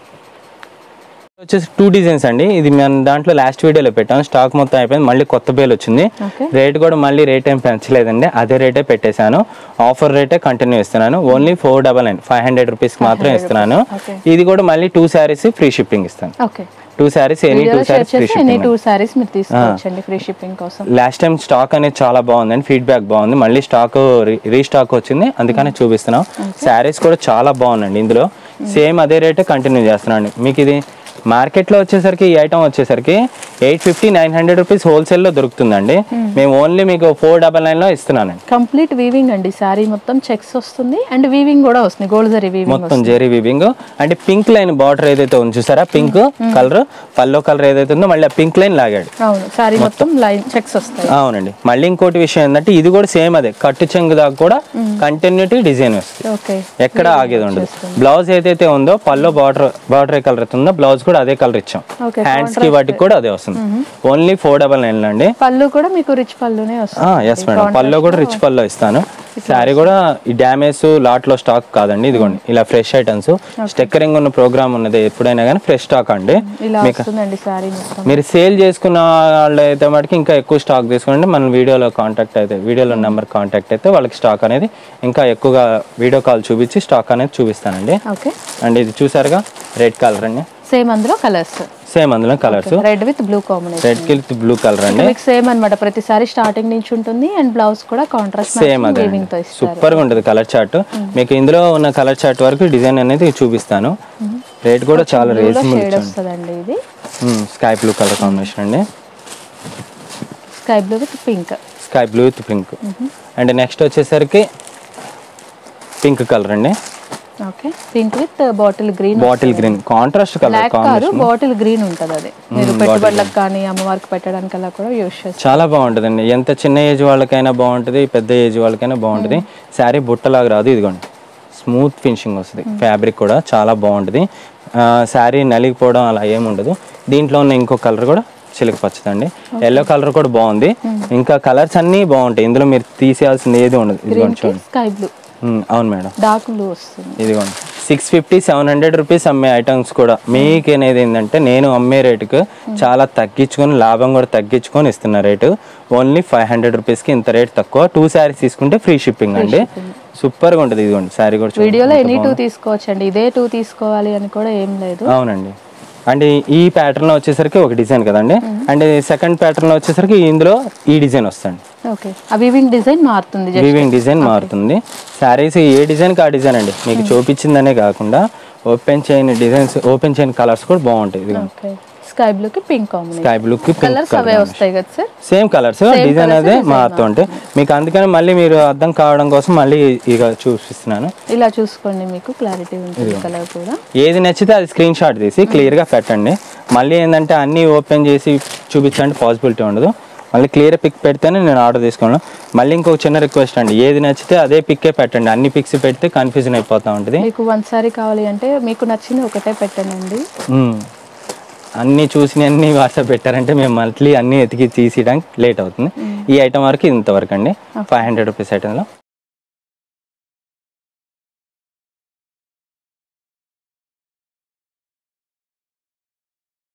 వచ్చేసి టూ డిజైన్స్ అండి ఇది మేము దాంట్లో లాస్ట్ వీడియోలో పెట్టాం స్టాక్ మొత్తం అయిపోయింది మళ్ళీ కొత్త బేల్ వచ్చింది ఓకే రేట్ కూడా మళ్ళీ రేట్ ఏం పెంచలేదండి అదే రేటే పెట్టేశాను ఆఫర్ రేటే కంటిన్యూ ఇస్తున్నాను only four double nine five hundred రూపీస్కి మాత్రం ఇస్తున్నాను ఓకే ఇది కూడా మళ్ళీ టూ శారీస్ ఫ్రీ షిప్పింగ్ ఇస్తాను okay two saris any two వీడియోలో షేర్ శారీస్ ఫ్రీ చేసి ఎనీ షిప్పింగ్ టూ సారీస్ మీరు తీసుకోవచ్చండి ఫ్రీ షిప్పింగ్ కోసం లాస్ట్ టైం స్టాక్ అనేది చాలా బాగుందండి ఫీడ్బ్యాక్ బాగుంది మళ్ళీ స్టాక్ రీస్టాక్ వచ్చింది అందుకనే చూపిస్తున్నాం శారీస్ కూడా చాలా బాగుందండి ఇందులో సేమ్ అదే రేటే కంటిన్యూ చేస్తున్నాను మీకు ఇది మార్కెట్లో వచ్చేసరికి ఈ ఐటమ్ వచ్చేసరికి eight fifty nine hundred rupees హోల్సేల్లో దొరుకుతుందండి మేము ఓన్లీ మీకు ఫోర్ డబల్ నైన్లో ఇస్తున్నానండి కంప్లీట్ వీవింగ్ అండి శారీ మొత్తం చెక్స్ వస్తుంది అండ్ వీవింగ్ కూడా వస్తుంది గోల్డ్ జరీ వీవింగ్ మొత్తం జెరీ వీవింగ్ అంటే పింక్ లైన్ బార్డర్ ఏదైతే ఉంది చూసారా పింక్ కలర్ పల్లో కలర్ ఏదైతే ఉందో మళ్ళీ ఆ పింక్ లైన్ లాగాడు అవును శారీ మొత్తం లైన్ చెక్స్ వస్తాయి అవునండి మళ్ళీ ఇంకోటి విషయం ఏంటంటే ఇది కూడా సేమ్ అదే కట్టు చెంగు దాకా కూడా కంటిన్యూటీ డిజైన్ వస్తుంది ఓకే ఎక్కడ ఆగేది ఉండదు బ్లౌజ్ ఏదైతే ఉందో పల్లో బార్డర్ బార్డర్ ఏ కలర్ అయితే ఉందో బ్లౌజ్ కూడా అదే కలర్ ఇచ్చాం ఓకే హ్యాండ్స్ కి వాటికి కూడా అదే వస్తుంది ఓన్లీ ఫోర్ డబల్ నైన్ అండి పళ్ళు కూడా మీకు రిచ్ పళ్ళునే వస్తుంది ఎస్ మేడం పల్లో కూడా రిచ్ పల్లో ఇస్తాను శారీ కూడా ఈ డ్యామేజ్ లాట్ లో స్టాక్ కాదండి ఇదిగోండి ఇలా ఫ్రెష్ ఐటమ్స్ స్టెక్కరింగ్ ఉన్న ప్రోగ్రామ్ ఉన్నది ఎప్పుడైనా కానీ ఫ్రెష్ స్టాక్ అండి ఇలా వస్తుందండి శారీ మొత్తం మీరు సేల్ చేసుకున్న వాళ్ళు అయితే మటుకు ఇంకా ఎక్కువ స్టాక్ తీసుకోండి మన వీడియోలో కాంటాక్ట్ అయితే వీడియోలో నెంబర్ కాంటాక్ట్ అయితే వాళ్ళకి స్టాక్ అనేది ఇంకా ఎక్కువగా వీడియో కాల్ చూపించి స్టాక్ అనేది చూపిస్తానండి ఓకే అండ్ ఇది చూసారుగా రెడ్ కలర్ అండి సేమ్ అందులో కలర్స్ సేమ్ అందులో colours red with blue combination red కి బ్లూ కలర్ అండి మీకు సేమ్ అన్నమాట ప్రతిసారి స్టార్టింగ్ నుంచి ఉంటుంది అండ్ బ్లౌజ్ కూడా కాంట్రాస్ట్ సేమ్ అదే వీవింగ్ తో ఇస్తారు సూపర్ గా ఉంటుంది కలర్ చార్ట్ మీకు ఇందులో ఉన్న కలర్ చార్ట్ వరకు డిజైన్ అనేది చూపిస్తాను రేట్ కూడా చాలా రీజనబుల్ షేడ్ వస్తుందండి ఇది స్కై బ్లూ కలర్ కాంబినేషన్ అండి sky blue with pink sky blue with pink and next వచ్చేసరికి పింక్ కలర్ అండి okay pink with bottle green bottle green contrast colour black కాదు బాటిల్ గ్రీన్ ఉంటుంది అది మీరు పెట్టుబడులకు కానీ అమ్మవారికి పెట్టడానికి అలా కూడా యూస్ చేస్తారు చాలా బాగుంటుందండి ఎంత చిన్న ఏజ్ వాళ్ళకైనా బాగుంటుంది పెద్ద ఏజ్ వాళ్ళకైనా బాగుంటుంది శారీ బుట్టలాగా రాదు ఇదిగోండి స్మూత్ ఫినిషింగ్ వస్తుంది ఫ్యాబ్రిక్ కూడా చాలా బాగుంటుంది శారీ నలిగిపోవడం అలా ఏమి ఉండదు దీంట్లో ఉన్న ఇంకో కలర్ కూడా చిలక పచ్చదండి ఎల్లో కలర్ కూడా బాగుంది ఇంకా కలర్స్ అన్నీ బాగుంటాయి ఇందులో మీరు తీసేయాల్సింది ఏది ఉండదు ఇదిగోండి చూడండి స్కై బ్లూ ఉమ్, అవును మేడం డార్క్ బ్లూ వస్తుంది ఇదిగోండి six fifty seven hundred rupees అమ్మే ఐటమ్స్ కూడా మీకు అనేది ఏంటంటే నేను అమ్మే రేటుకు చాలా తగ్గించుకొని లాభం కూడా తగ్గించుకొని ఇస్తున్న రేటు ఓన్లీ ఫైవ్ హండ్రెడ్ రూపీస్కి ఇంత రేట్ తక్కువ టూ శారీస్ తీసుకుంటే ఫ్రీ షిప్పింగ్ అండి సూపర్గా ఉంటుంది ఇదిగోండి శారీ కూడా చూడండి. వీడియోలో ఎనీ టూ తీసుకోవచ్చు అండి ఇదే టూ తీసుకోవాలి అని కూడా ఏం లేదు అవునండి అంటే ఈ ప్యాటర్న్ లో వచ్చేసరికి ఒక డిజైన్ కదండి అండ్ సెకండ్ ప్యాటర్న్ లో వచ్చేసరికి ఇందులో ఈ డిజైన్ వస్తుంది ఓకే ఆ వీవింగ్ డిజైన్ మారుతుంది just. వీవింగ్ డిజైన్ మారుతుంది శారీస్ ఏ డిజైన్ కి ఆ డిజైన్ అండి మీకు చూపించిందనే కాకుండా ఓపెన్ చేయని డిజైన్స్ ఓపెన్ చేయని కలర్స్ కూడా బాగుంటాయి ఇదిగోండి ఓకే స్కై బ్లూ కి పింక్ కాంబినేషన్ స్కై బ్లూ కి పింక్ కలర్స్ అవే వస్తాయి కదా సార్ సేమ్ కలర్స్ డిజైన్ అదే మారుతూ ఉంటాయి మీకు అందుకని మళ్ళీ మీరు అర్థం కావడం కోసం మళ్ళీ ఇక చూపిస్తున్నాను ఇలా చూసుకోండి మీకు క్లారిటీ ఉంటుంది కలర్ కూడా ఏది నచ్చితే అది స్క్రీన్ షాట్ తీసి క్లియర్ గా పెట్టండి మళ్ళీ ఏంటంటే అన్ని ఓపెన్ చేసి చూపించండి పాసిబిలిటీ ఉండదు మళ్ళీ క్లియర్ పిక్ పెడితేనే నేను ఆర్డర్ తీసుకున్నాను మళ్ళీ ఇంకొక చిన్న రిక్వెస్ట్ అండి ఏది నచ్చితే అదే పిక్కే పెట్టండి అన్ని పిక్స్ పెడితే కన్ఫ్యూజన్ అయిపోతూ ఉంటుంది మీకు వన్ సారీ కావాలి అంటే మీకు నచ్చింది ఒకటే పెట్టండి మ్మ్. అన్ని చూసి అన్ని వాట్సాప్ పెట్టారంటే మేము మళ్ళీ అన్ని ఎతికి తీసేయడానికి లేట్ అవుతుంది ఈ ఐటమ్ వరకు ఇంతవరకు అండి ఫైవ్ హండ్రెడ్ రూపీస్ ఐటెంలో